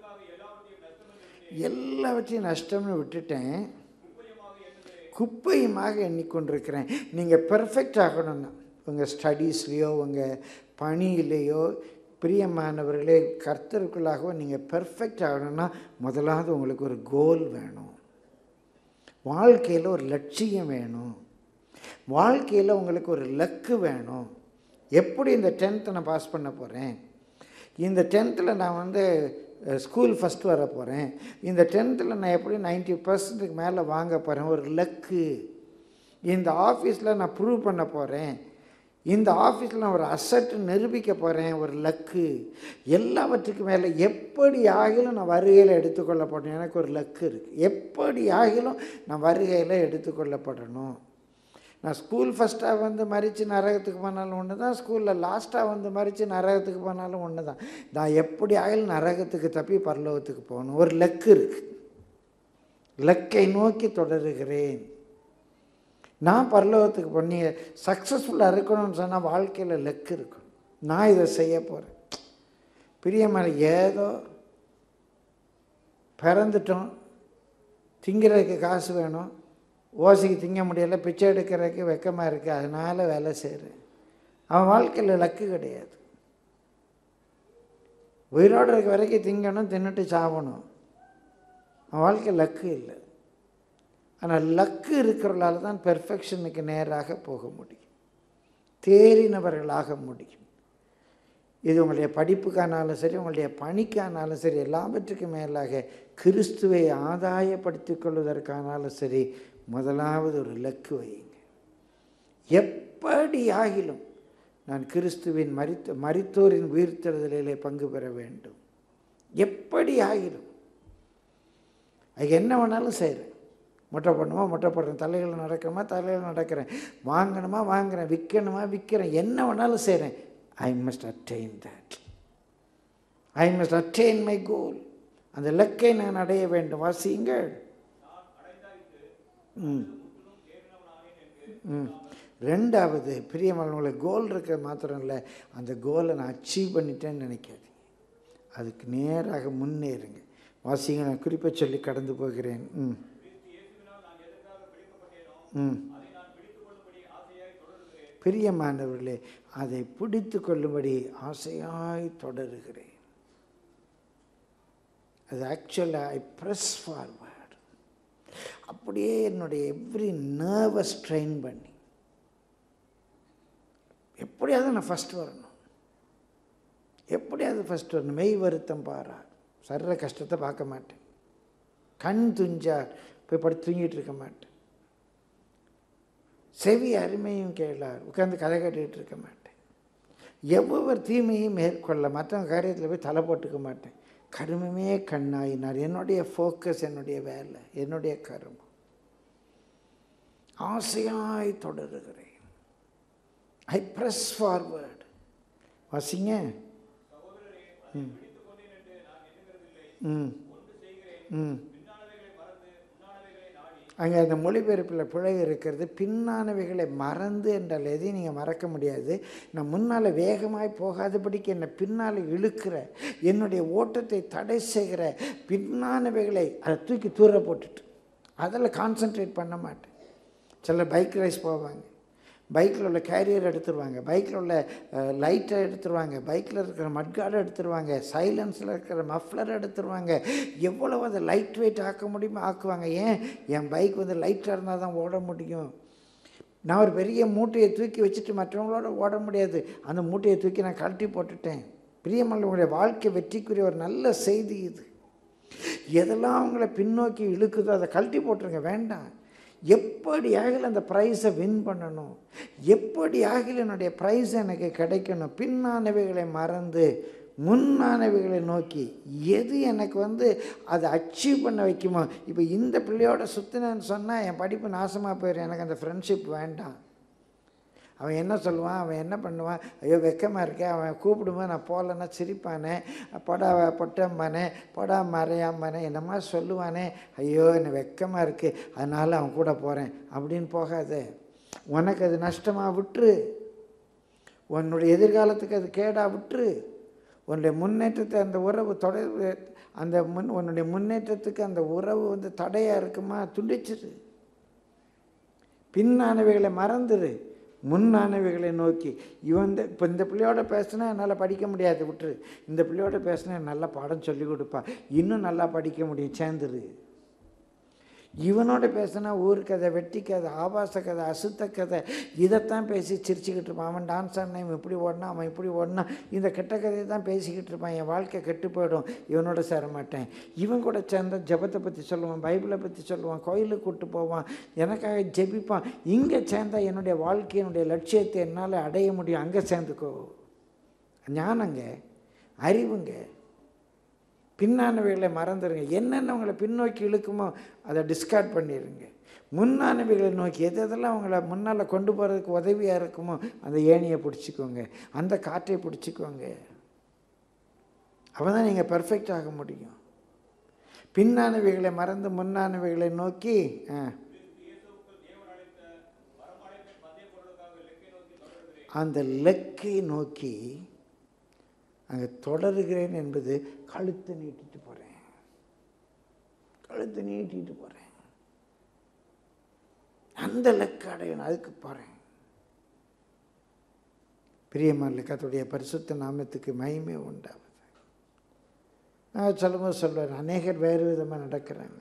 எல்லாவற்றையும் நஷ்டம்னு விட்டுட்டேன் குப்பையுமாக எண்ணிக்கொண்டிருக்கிறேன் நீங்கள் பெர்ஃபெக்ட் ஆகணும்னா உங்கள் ஸ்டடீஸ்லேயோ உங்கள் பணியிலேயோ பிரியமானவர்களே கர்த்தருக்குள்ளாகவோ நீங்கள் பெர்ஃபெக்ட் ஆகணும்னா முதலாவது உங்களுக்கு ஒரு கோல் வேணும் வாழ்க்கையில் ஒரு லட்சியம் வேணும் வாழ்க்கையில் உங்களுக்கு ஒரு லக்கு வேணும் எப்படி இந்த டென்த்தை நான் பாஸ் பண்ண போகிறேன் இந்த டென்த்தில் நான் வந்து ஸ்கூல் ஃபஸ்ட் வர போகிறேன் இந்த டென்த்தில் நான் எப்படி நைன்ட்டி பர்சன்ட்டுக்கு மேலே வாங்க போகிறேன் ஒரு லக்கு இந்த ஆஃபீஸில் நான் ப்ரூவ் பண்ண போகிறேன் இந்த ஆஃபீஸில் நான் ஒரு அசட்டு நிரூபிக்க போகிறேன் ஒரு லக்கு எல்லாவற்றுக்கு மேலே எப்படி ஆகிலும் நான் வருகையில் எடுத்துக்கொள்ளப்படணும் எனக்கு ஒரு லக்கு இருக்குது எப்படி ஆகிலும் நான் வருகையில் எடுத்துக்கொள்ளப்படணும் நான் ஸ்கூல் ஃபஸ்ட்டாக வந்து மறித்து நரகத்துக்கு போனாலும் ஒன்று தான் ஸ்கூலில் லாஸ்ட்டாக வந்து மறித்து நரகத்துக்கு போனாலும் ஒன்று தான் நான் எப்படி ஆகிலும் நரகத்துக்கு தப்பி பரலோகத்துக்கு போகணும் ஒரு லக்கு இருக்குது லக்கை நோக்கி தொடருகிறேன் நான் பரலோகத்துக்கு பண்ணி சக்ஸஸ்ஃபுல்லாக இருக்கணும்னு சொன்னால் வாழ்க்கையில் லக்கு இருக்கணும் நான் இதை செய்ய போகிறேன் பிரியமான ஏதோ பிறந்துட்டோம் திங்கிறதுக்கு காசு வேணும் ஓசிக்கு திங்க முடியலை பிச்சை எடுக்கிறதுக்கு வெக்கமாக இருக்குது அதனால் வேலை செய்கிறேன் அவன் வாழ்க்கையில் லக்கு கிடையாது உயிரோடு இருக்க வரைக்கும் திங்கணும் தின்னுட்டு சாவணும் அவன் வாழ்க்கை லக்கு இல்லை ஆனால் லக்கு இருக்கிறவர்களால் தான் பெர்ஃபெக்ஷனுக்கு நேராக போக முடியும் தேறினவர்களாக முடியும் இது உங்களுடைய படிப்புக்கானாலும் சரி உங்களுடைய பணிக்கானாலும் சரி எல்லாவற்றுக்கும் மேலாக கிறிஸ்துவை ஆதாயப்படுத்திக் கொள்வதற்கானாலும் சரி முதலாவது ஒரு லக்கு வையுங்க எப்படி ஆகிலும் நான் கிறிஸ்துவின் மரித்த மரித்தோரின் உயிர்த்தெழுதலிலே பங்கு பெற வேண்டும் எப்படி ஆகிலும் அது என்ன வேணாலும் செய்கிறேன் மொட்டை பண்ணுமா மொட்டை போடுறேன் தலையில் நடக்கிறோமா தலையில் நடக்கிறேன் வாங்கணுமா வாங்குறேன் விற்கணுமா விற்கிறேன் என்ன வேணாலும் செய்கிறேன் I must attain that I must attain my goal அந்த இலக்கை நான் அடைய வேண்டும் வாசியுங்கள் ம் ம் ரெண்டாவது பிரியமான உங்களுக்கு கோல் இருக்க மாத்திரம் இல்லை அந்த கோலை நான் அச்சீவ் பண்ணிட்டேன்னு நினைக்காதீங்க அதுக்கு நேராக முன்னேறுங்க வாசிங்க நான் குறிப்பை சொல்லி கடந்து போகிறேன் ம் ம் பிரியமானவர்களே அதை பிடித்து கொள்ளும்படி ஆசையாய் தொடருகிறேன் அது ஆக்சுவலாக ஐ ப்ரெஸ் ஃபார்வர்ட் அப்படியே என்னுடைய எவ்ரி நர்வை ஸ்ட்ரெயின் பண்ணி எப்படியாவது நான் ஃபஸ்ட் வரணும் அது ஃபஸ்ட் வரணும் மெய் வருத்தம் பாரா சர்ற கஷ்டத்தை பார்க்க மாட்டேன் கண் துஞ்சார் போய் படுத்து தூங்கிட்டு இருக்க மாட்டேன் செவி அருமையும் கேளார் உட்காந்து கதை கேட்டுக்கிட்டு இருக்க மாட்டேன் எவ்வொரு தீமையும் மேற்கொள்ள மற்றவங்க காரியத்தில் போய் தலை போட்டுக்க மாட்டேன் கருமமே கண்ணாயினார் என்னுடைய ஃபோக்கஸ் என்னுடைய வேலை என்னுடைய கருமம் ஆசையாய் தொடருகிறேன் ஐ ப்ரெஸ் ஃபார்வர்டு வாசிங்க ம் ம் ம் அங்கே அந்த மொழிபெயர்ப்பில் பிழை இருக்கிறது பின்னானவைகளை மறந்து என்றால் எதையும் நீங்கள் மறக்க முடியாது நான் முன்னால் வேகமாய் போகாதபடிக்கு என்னை பின்னால் இழுக்கிற என்னுடைய ஓட்டத்தை தடை செய்கிற பின்னானவைகளை அதை தூக்கி தூர போட்டுட்டு அதில் கான்சென்ட்ரேட் பண்ண மாட்டேன் சில பைக் ரைஸ் போவாங்க பைக்கில் உள்ள கேரியர் எடுத்துருவாங்க பைக்கில் உள்ள லைட்டை எடுத்துருவாங்க பைக்கில் இருக்கிற மட்கார்டை எடுத்துருவாங்க சைலன்ஸில் இருக்கிற மஃப்ளர் எடுத்துருவாங்க எவ்வளவு அதை லைட் வெயிட் ஆக்க முடியுமோ ஆக்குவாங்க ஏன் என் பைக் வந்து லைட்டாக இருந்தால் தான் ஓட முடியும் நான் ஒரு பெரிய மூட்டையை தூக்கி வச்சுட்டு மற்றவங்களோட ஓட முடியாது அந்த மூட்டையை தூக்கி நான் கழட்டி போட்டுட்டேன் பிரியமல்லவங்களுடைய வாழ்க்கை வெற்றிக்குரிய ஒரு நல்ல செய்தி இது எதெல்லாம் அவங்கள பின்னோக்கி இழுக்குதோ அதை கழட்டி போட்டுருங்க வேண்டாம் எப்படியாக அந்த ப்ரைஸை வின் பண்ணணும் எப்படியாக என்னுடைய ப்ரைஸ் எனக்கு கிடைக்கணும் பின்னானவைகளை மறந்து முன்னானவைகளை நோக்கி எது எனக்கு வந்து அதை அச்சீவ் பண்ண வைக்குமோ இப்போ இந்த பிள்ளையோட சுற்றினேன்னு சொன்னால் என் படிப்பு நாசமாக போயிடும் எனக்கு அந்த ஃப்ரெண்ட்ஷிப் வேண்டாம் அவன் என்ன சொல்லுவான் அவன் என்ன பண்ணுவான் ஐயோ வெக்கமாக இருக்கேன் அவன் கூப்பிடும்போது நான் போகலன்னா சிரிப்பானே பொடா பொட்டம்பானே பொடா மறையாம்பானே என்னம்மா சொல்லுவானே ஐயோ என்ன வெக்கமாக இருக்குது அதனால் அவன் கூட போகிறேன் அப்படின்னு போகாத உனக்கு அது நஷ்டமாக விட்டுரு உன்னுடைய எதிர்காலத்துக்கு அது கேடா விட்டுரு உன்னுடைய முன்னேற்றத்தை அந்த உறவு தொடர்பு அந்த முன் உன்னுடைய முன்னேற்றத்துக்கு அந்த உறவு வந்து தடையாக இருக்குமா துண்டிச்சிரு பின்னானவைகளை மறந்துடு முன்னானவைகளை நோக்கி இவன் இந்த இப்போ இந்த பிள்ளையோட பேசினா என்னால் படிக்க முடியாது விட்டுரு இந்த பிள்ளையோட பேசினா நல்ல பாடம் சொல்லி கொடுப்பா இன்னும் நல்லா படிக்க முடியும் சேர்ந்துரு இவனோட பேசினா ஊர் கதை வெட்டி கதை ஆபாச கதை அசுத்த கதை இதைத்தான் பேசி சிரிச்சுக்கிட்டு இருப்பான் அவன் டான்ஸ் ஆடினா இவன் இப்படி ஓடினா அவன் இப்படி ஓடினா இந்த கெட்ட கதையை தான் பேசிக்கிட்டு இருப்பான் என் வாழ்க்கை கெட்டு போயிடும் இவனோட சேர மாட்டேன் இவன் கூட சேர்ந்த ஜபத்தை பற்றி சொல்லுவான் பைபிளை பற்றி சொல்லுவான் கோயிலுக்கு கூப்பிட்டு போவான் எனக்காக ஜெபிப்பான் இங்கே சேர்ந்தா என்னுடைய வாழ்க்கையினுடைய லட்சியத்தை என்னால் அடைய முடியும் அங்கே சேர்ந்துக்கோ ஞானங்க அறிவுங்க பின்னானவைகளை மறந்துடுங்க என்னென்ன உங்களை பின்னோக்கி இழுக்குமோ அதை டிஸ்கார்ட் பண்ணிடுங்க முன்னானவைகளை நோக்கி எது எதெல்லாம் உங்களை முன்னால் கொண்டு போகிறதுக்கு உதவியாக இருக்குமோ அந்த ஏணியை பிடிச்சிக்கோங்க அந்த காற்றை பிடிச்சிக்கோங்க அப்போ தான் நீங்கள் பெர்ஃபெக்ட் ஆக முடியும் பின்னானவைகளை மறந்து முன்னானவைகளை நோக்கி ஆ அந்த லெக்கை நோக்கி அங்கே தொடருகிறேன் என்பது கழுத்தை நீட்டிட்டு போகிறேன் கழுத்தை நீட்டிட்டு போகிறேன் அந்த லெக்க அடையணும் அதுக்கு போகிறேன் பிரியமான கத்துடைய பரிசுத்த நாமத்துக்கு மகிமை உண்டாகுது நான் சொல்லும்போது சொல்லுவேன் அநேகர் வேறு விதமாக நடக்கிறாங்க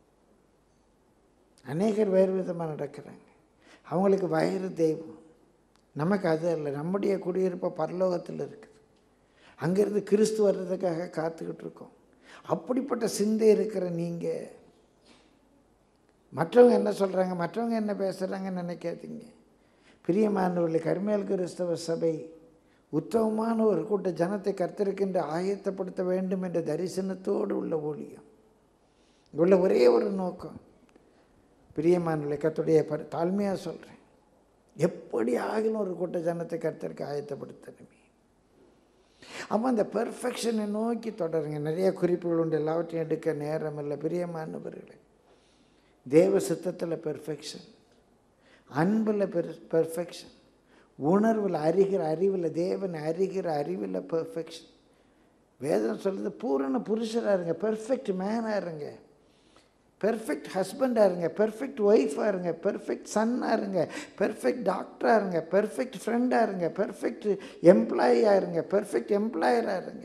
அநேகர் வேறு விதமாக நடக்கிறாங்க அவங்களுக்கு வயிறு தெய்வம் நமக்கு அது இல்லை நம்முடைய குடியிருப்பு பரலோகத்தில் இருக்குது அங்கேருந்து கிறிஸ்து வர்றதுக்காக காத்துக்கிட்டு இருக்கோம் அப்படிப்பட்ட சிந்தை இருக்கிற நீங்கள் மற்றவங்க என்ன சொல்கிறாங்க மற்றவங்க என்ன பேசுகிறாங்கன்னு நினைக்காதீங்க பிரியமானவர்கள் கருமேல் கிறிஸ்தவ சபை உத்தமமான ஒரு கூட்ட ஜனத்தை கர்த்தருக்கென்று ஆயத்தப்படுத்த வேண்டும் என்ற தரிசனத்தோடு உள்ள ஊழியம் உள்ள ஒரே ஒரு நோக்கம் பிரியமானவர்களை கத்துடைய பரி தாழ்மையாக சொல்கிறேன் எப்படி ஆகிலும் ஒரு கூட்ட ஜனத்தை கர்த்தருக்கு ஆயத்தப்படுத்தணுமே அப்போ அந்த பெர்ஃபெக்ஷனை நோக்கி தொடருங்க நிறைய குறிப்புகள் உண்டு எல்லாவற்றையும் எடுக்க நேரம் இல்லை பிரியமானவர்களே தேவ சித்தத்தில் பெர்ஃபெக்ஷன் அன்பில் பெர் பெர்ஃபெக்ஷன் உணர்வில் அறிகிற அறிவில் தேவனை அறிகிற அறிவில் பெர்ஃபெக்ஷன் வேதம் சொல்லுது பூரண புருஷராக இருங்க பெர்ஃபெக்ட் மேனாக இருங்க பெர்ஃபெக்ட் ஹஸ்பண்டாக இருங்க பெர்ஃபெக்ட் ஒய்ஃபாக இருங்க பெர்ஃபெக்ட் சன்னாக இருங்க பெர்ஃபெக்ட் டாக்டராக இருங்க பெர்ஃபெக்ட் ஃப்ரெண்டாக இருங்க பெர்ஃபெக்ட் எம்ப்ளாயியாக இருங்க பெர்ஃபெக்ட் எம்ப்ளாயராக இருங்க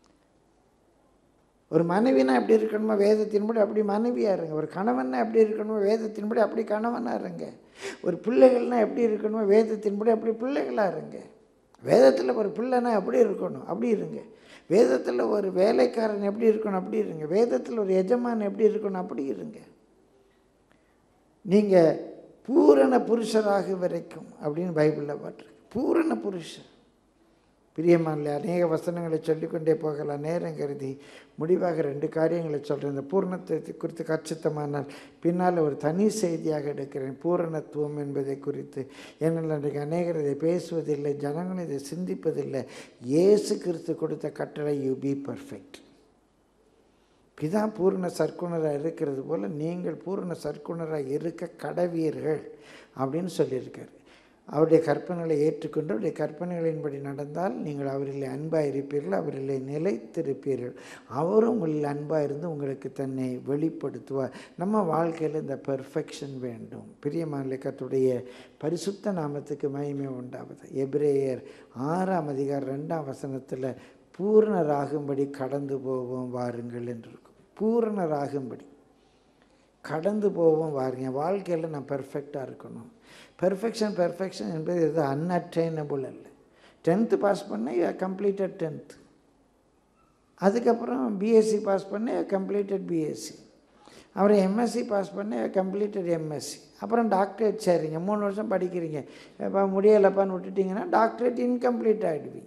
ஒரு மனைவினா எப்படி இருக்கணுமோ வேதத்தின்படி அப்படி மனைவியாக இருங்க ஒரு கணவன்னா எப்படி இருக்கணுமோ வேதத்தின்படி அப்படி கணவனாக இருங்க ஒரு பிள்ளைகள்னா எப்படி இருக்கணுமோ வேதத்தின்படி அப்படி பிள்ளைகளாக இருங்க வேதத்தில் ஒரு பிள்ளைனா எப்படி இருக்கணும் அப்படி இருங்க வேதத்தில் ஒரு வேலைக்காரன் எப்படி இருக்கணும் அப்படி இருங்க வேதத்தில் ஒரு எஜமான் எப்படி இருக்கணும் அப்படி இருங்க நீங்கள் பூரண புருஷராக வரைக்கும் அப்படின்னு பைபிளில் பாட்டிருக்கு பூரண புருஷன் பிரியமானில் அநேக வசனங்களை சொல்லிக்கொண்டே போகலாம் நேரம் கருதி முடிவாக ரெண்டு காரியங்களை சொல்கிறேன் இந்த பூரணத்தை குறித்து கச்சித்தமானால் பின்னால் ஒரு தனி செய்தியாக எடுக்கிறேன் பூரணத்துவம் என்பதை குறித்து ஏனென்றால் இன்றைக்கு அநேகர் இதை பேசுவதில்லை ஜனங்கள் இதை சிந்திப்பதில்லை இயேசு கிறிஸ்து கொடுத்த கட்டளை யூ பி பர்ஃபெக்ட் பிதா பூரண சர்க்குணராக இருக்கிறது போல் நீங்கள் பூரண சர்க்குணராக இருக்க கடவீர்கள் அப்படின்னு சொல்லியிருக்காரு அவருடைய கற்பனைகளை ஏற்றுக்கொண்டு அவருடைய கற்பனைகளின்படி நடந்தால் நீங்கள் அவரில் அன்பாக இருப்பீர்கள் அவரில் நிலைத்திருப்பீர்கள் அவரும் உங்களில் அன்பாக இருந்து உங்களுக்கு தன்னை வெளிப்படுத்துவார் நம்ம வாழ்க்கையில் இந்த பெர்ஃபெக்ஷன் வேண்டும் பிரியமானக்கத்துடைய பரிசுத்த நாமத்துக்கு மகிமை உண்டாவது எபிரேயர் ஆறாம் அதிகாரம் ரெண்டாம் வசனத்தில் பூரணராகும்படி கடந்து போவோம் வாருங்கள் என்று இருக்கும் பூரணராகும்படி கடந்து போவோம் வாருங்க வாழ்க்கையில் நான் பெர்ஃபெக்டாக இருக்கணும் பெர்ஃபெக்ஷன் பெர்ஃபெக்ஷன் என்பது இது அன்அட்டைனபிள் அல்ல டென்த்து பாஸ் பண்ண கம்ப்ளீட்டட் டென்த்து அதுக்கப்புறம் பிஎஸ்சி பாஸ் பண்ண கம்ப்ளீட்டட் பிஎஸ்சி அப்புறம் எம்எஸ்சி பாஸ் பண்ண கம்ப்ளீட்டட் எம்எஸ்சி அப்புறம் டாக்டரேட் சரிங்க மூணு வருஷம் படிக்கிறீங்க இப்போ முடியலைப்பான்னு விட்டுட்டிங்கன்னா டாக்டரேட் இன்கம்ப்ளீட் ஆகிடுவீங்க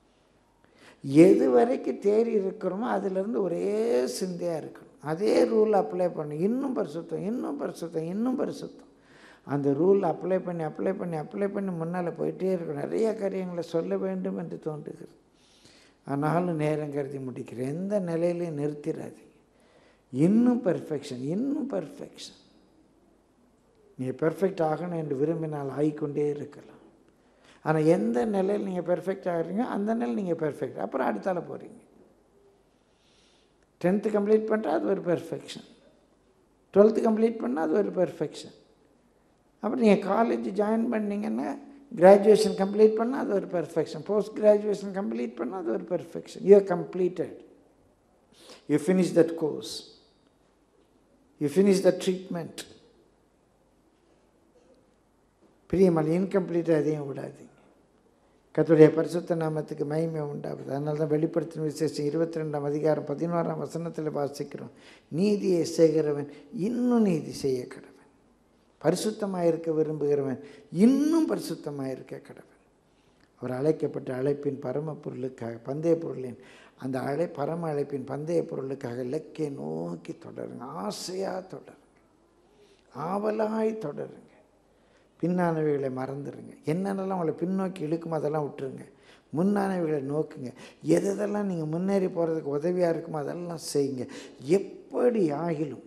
எது வரைக்கும் தேறி இருக்கிறோமோ அதிலேருந்து ஒரே சிந்தையாக இருக்கணும் அதே ரூல் அப்ளை பண்ணணும் இன்னும் பரிசுத்தம் இன்னும் பரிசுத்தம் இன்னும் பரிசுத்தம் அந்த ரூல் அப்ளை பண்ணி அப்ளை பண்ணி அப்ளை பண்ணி முன்னால் போயிட்டே இருக்கும் நிறைய காரியங்களை சொல்ல வேண்டும் என்று தோன்றுகிறது ஆனாலும் நேரம் கருதி முடிக்கிறேன் எந்த நிலையிலையும் நிறுத்திடாதீங்க இன்னும் பெர்ஃபெக்ஷன் இன்னும் பெர்ஃபெக்ஷன் நீ பெர்ஃபெக்ட் ஆகணும் என்று விரும்பினால் ஆகிக்கொண்டே இருக்கலாம் ஆனால் எந்த நிலையில் நீங்கள் பெர்ஃபெக்ட் ஆகிறீங்க அந்த நிலையில் நீங்கள் பெர்ஃபெக்ட் அப்புறம் அடுத்தால போகிறீங்க டென்த்து கம்ப்ளீட் பண்ணுறா அது ஒரு பெர்ஃபெக்ஷன் டுவெல்த்து கம்ப்ளீட் பண்ணால் அது ஒரு பெர்ஃபெக்ஷன் அப்புறம் நீங்கள் காலேஜ் ஜாயின் பண்ணிங்கன்னா கிராஜுவேஷன் கம்ப்ளீட் பண்ணால் அது ஒரு பெர்ஃபெக்ஷன் போஸ்ட் கிராஜுவேஷன் கம்ப்ளீட் பண்ணால் அது ஒரு perfection you completed you finish that course you finish the treatment பிரியமல் இன்கம்ப்ளீட் அதையும் விடாதீங்க கத்துடைய பரிசுத்த நாமத்துக்கு மகிமை உண்டாகுது அதனால தான் வெளிப்படுத்தின விசேஷம் இருபத்தி ரெண்டாம் அதிகாரம் பதினோராம் வசனத்தில் வாசிக்கிறோம் நீதியை செய்கிறவன் இன்னும் நீதி செய்ய கடவன் பரிசுத்தமாக இருக்க விரும்புகிறவன் இன்னும் பரிசுத்தமாக இருக்க கடவன் அவர் அழைக்கப்பட்ட அழைப்பின் பரம பொருளுக்காக பந்தய பொருளின் அந்த அழை பரம அழைப்பின் பந்தய பொருளுக்காக இலக்கை நோக்கி தொடருங்க ஆசையாக தொடருங்க ஆவலாய் தொடருங்க பின்னானவைகளை மறந்துடுங்க என்னென்னலாம் உங்களை பின்னோக்கி இழுக்குமோ அதெல்லாம் விட்டுருங்க முன்னானவைகளை நோக்குங்க எது எதெல்லாம் நீங்கள் முன்னேறி போகிறதுக்கு உதவியாக இருக்குமோ அதெல்லாம் செய்யுங்க எப்படி ஆகிலும்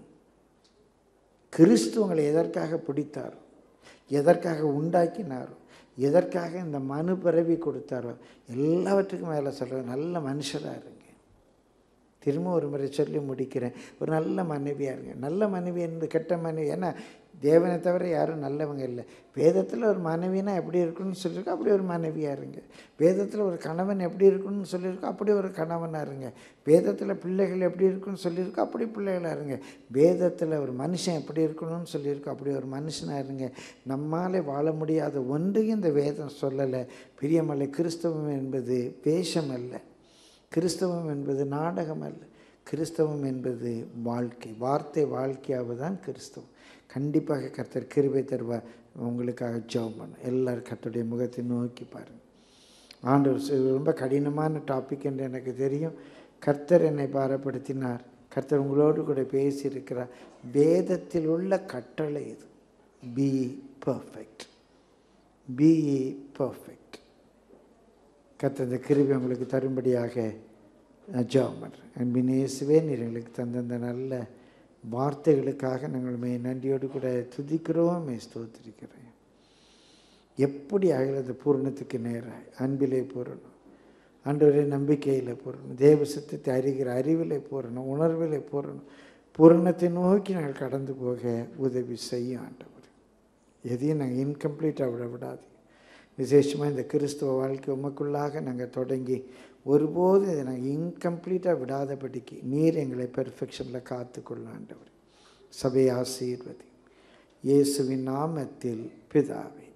கிறிஸ்து உங்களை எதற்காக பிடித்தாரோ எதற்காக உண்டாக்கினாரோ எதற்காக இந்த மனு பிறவி கொடுத்தாரோ எல்லாவற்றுக்கும் மேலே சொல்கிற நல்ல மனுஷராக இருங்க திரும்ப ஒரு முறை சொல்லி முடிக்கிறேன் ஒரு நல்ல மனைவியாக இருங்க நல்ல மனைவி இருந்து கெட்ட மனைவி ஏன்னா தேவனை தவிர யாரும் நல்லவங்க இல்லை வேதத்தில் ஒரு மனைவினா எப்படி இருக்கணும்னு சொல்லியிருக்கோம் அப்படி ஒரு மனைவியாக இருங்க வேதத்தில் ஒரு கணவன் எப்படி இருக்கணும்னு சொல்லியிருக்கோம் அப்படி ஒரு கணவனாக இருங்க வேதத்தில் பிள்ளைகள் எப்படி இருக்குன்னு சொல்லியிருக்கோம் அப்படி பிள்ளைகளாக இருங்க வேதத்தில் ஒரு மனுஷன் எப்படி இருக்கணும்னு சொல்லியிருக்கோம் அப்படி ஒரு மனுஷனாக இருங்க நம்மாலே வாழ முடியாத ஒன்றையும் இந்த வேதம் சொல்லலை பிரியமல்ல கிறிஸ்தவம் என்பது வேஷம் அல்ல கிறிஸ்தவம் என்பது நாடகம் அல்ல கிறிஸ்தவம் என்பது வாழ்க்கை வார்த்தை வாழ்க்கையாக தான் கிறிஸ்தவம் கண்டிப்பாக கர்த்தர் கிருபை தருவார் உங்களுக்காக ஜெபம் பண்ணும் எல்லோரும் கர்த்தருடைய முகத்தை நோக்கி பாருங்கள் ஆண்டவர் இது ரொம்ப கடினமான டாபிக் என்று எனக்கு தெரியும் கர்த்தர் என்னை பாரப்படுத்தினார் கர்த்தர் உங்களோடு கூட பேசியிருக்கிறார் வேதத்தில் உள்ள கட்டளை இது பி பர்ஃபெக்ட் பி பர்ஃபெக்ட் கர்த்தர் இந்த கிருபை உங்களுக்கு தரும்படியாக நான் ஜெபம் பண்ணுறேன் அன்பின் இயேசுவே நீர் எங்களுக்கு தந்தந்த நல்ல வார்த்தைகளுக்காக நாங்கள் மே நன்றியோடு கூட துதிக்கிறோம் மே ஸ்தோத்திரிக்கிறேன் எப்படி ஆகிறது பூரணத்துக்கு நேராக அன்பிலே பூரணம் ஆண்டவரே நம்பிக்கையில் பூரணம் தேவ சத்தத்தை அறிகிற அறிவிலே பூரணம் உணர்விலே பூரணம் பூரணத்தை நோக்கி நாங்கள் கடந்து போக உதவி செய்யும் ஆண்டவர் எதையும் நாங்கள் இன்கம்ப்ளீட்டாக விட விடாது விசேஷமாக இந்த கிறிஸ்துவ வாழ்க்கை உமக்குள்ளாக நாங்கள் தொடங்கி ஒருபோதும் இதை நாங்கள் இன்கம்ப்ளீட்டாக விடாதபடிக்கு நீர் எங்களை பெர்ஃபெக்ஷனில் காத்துக்கொள்ள ஆண்டவர் சபை ஆசீர்வதி இயேசுவின் நாமத்தில் பிதாவே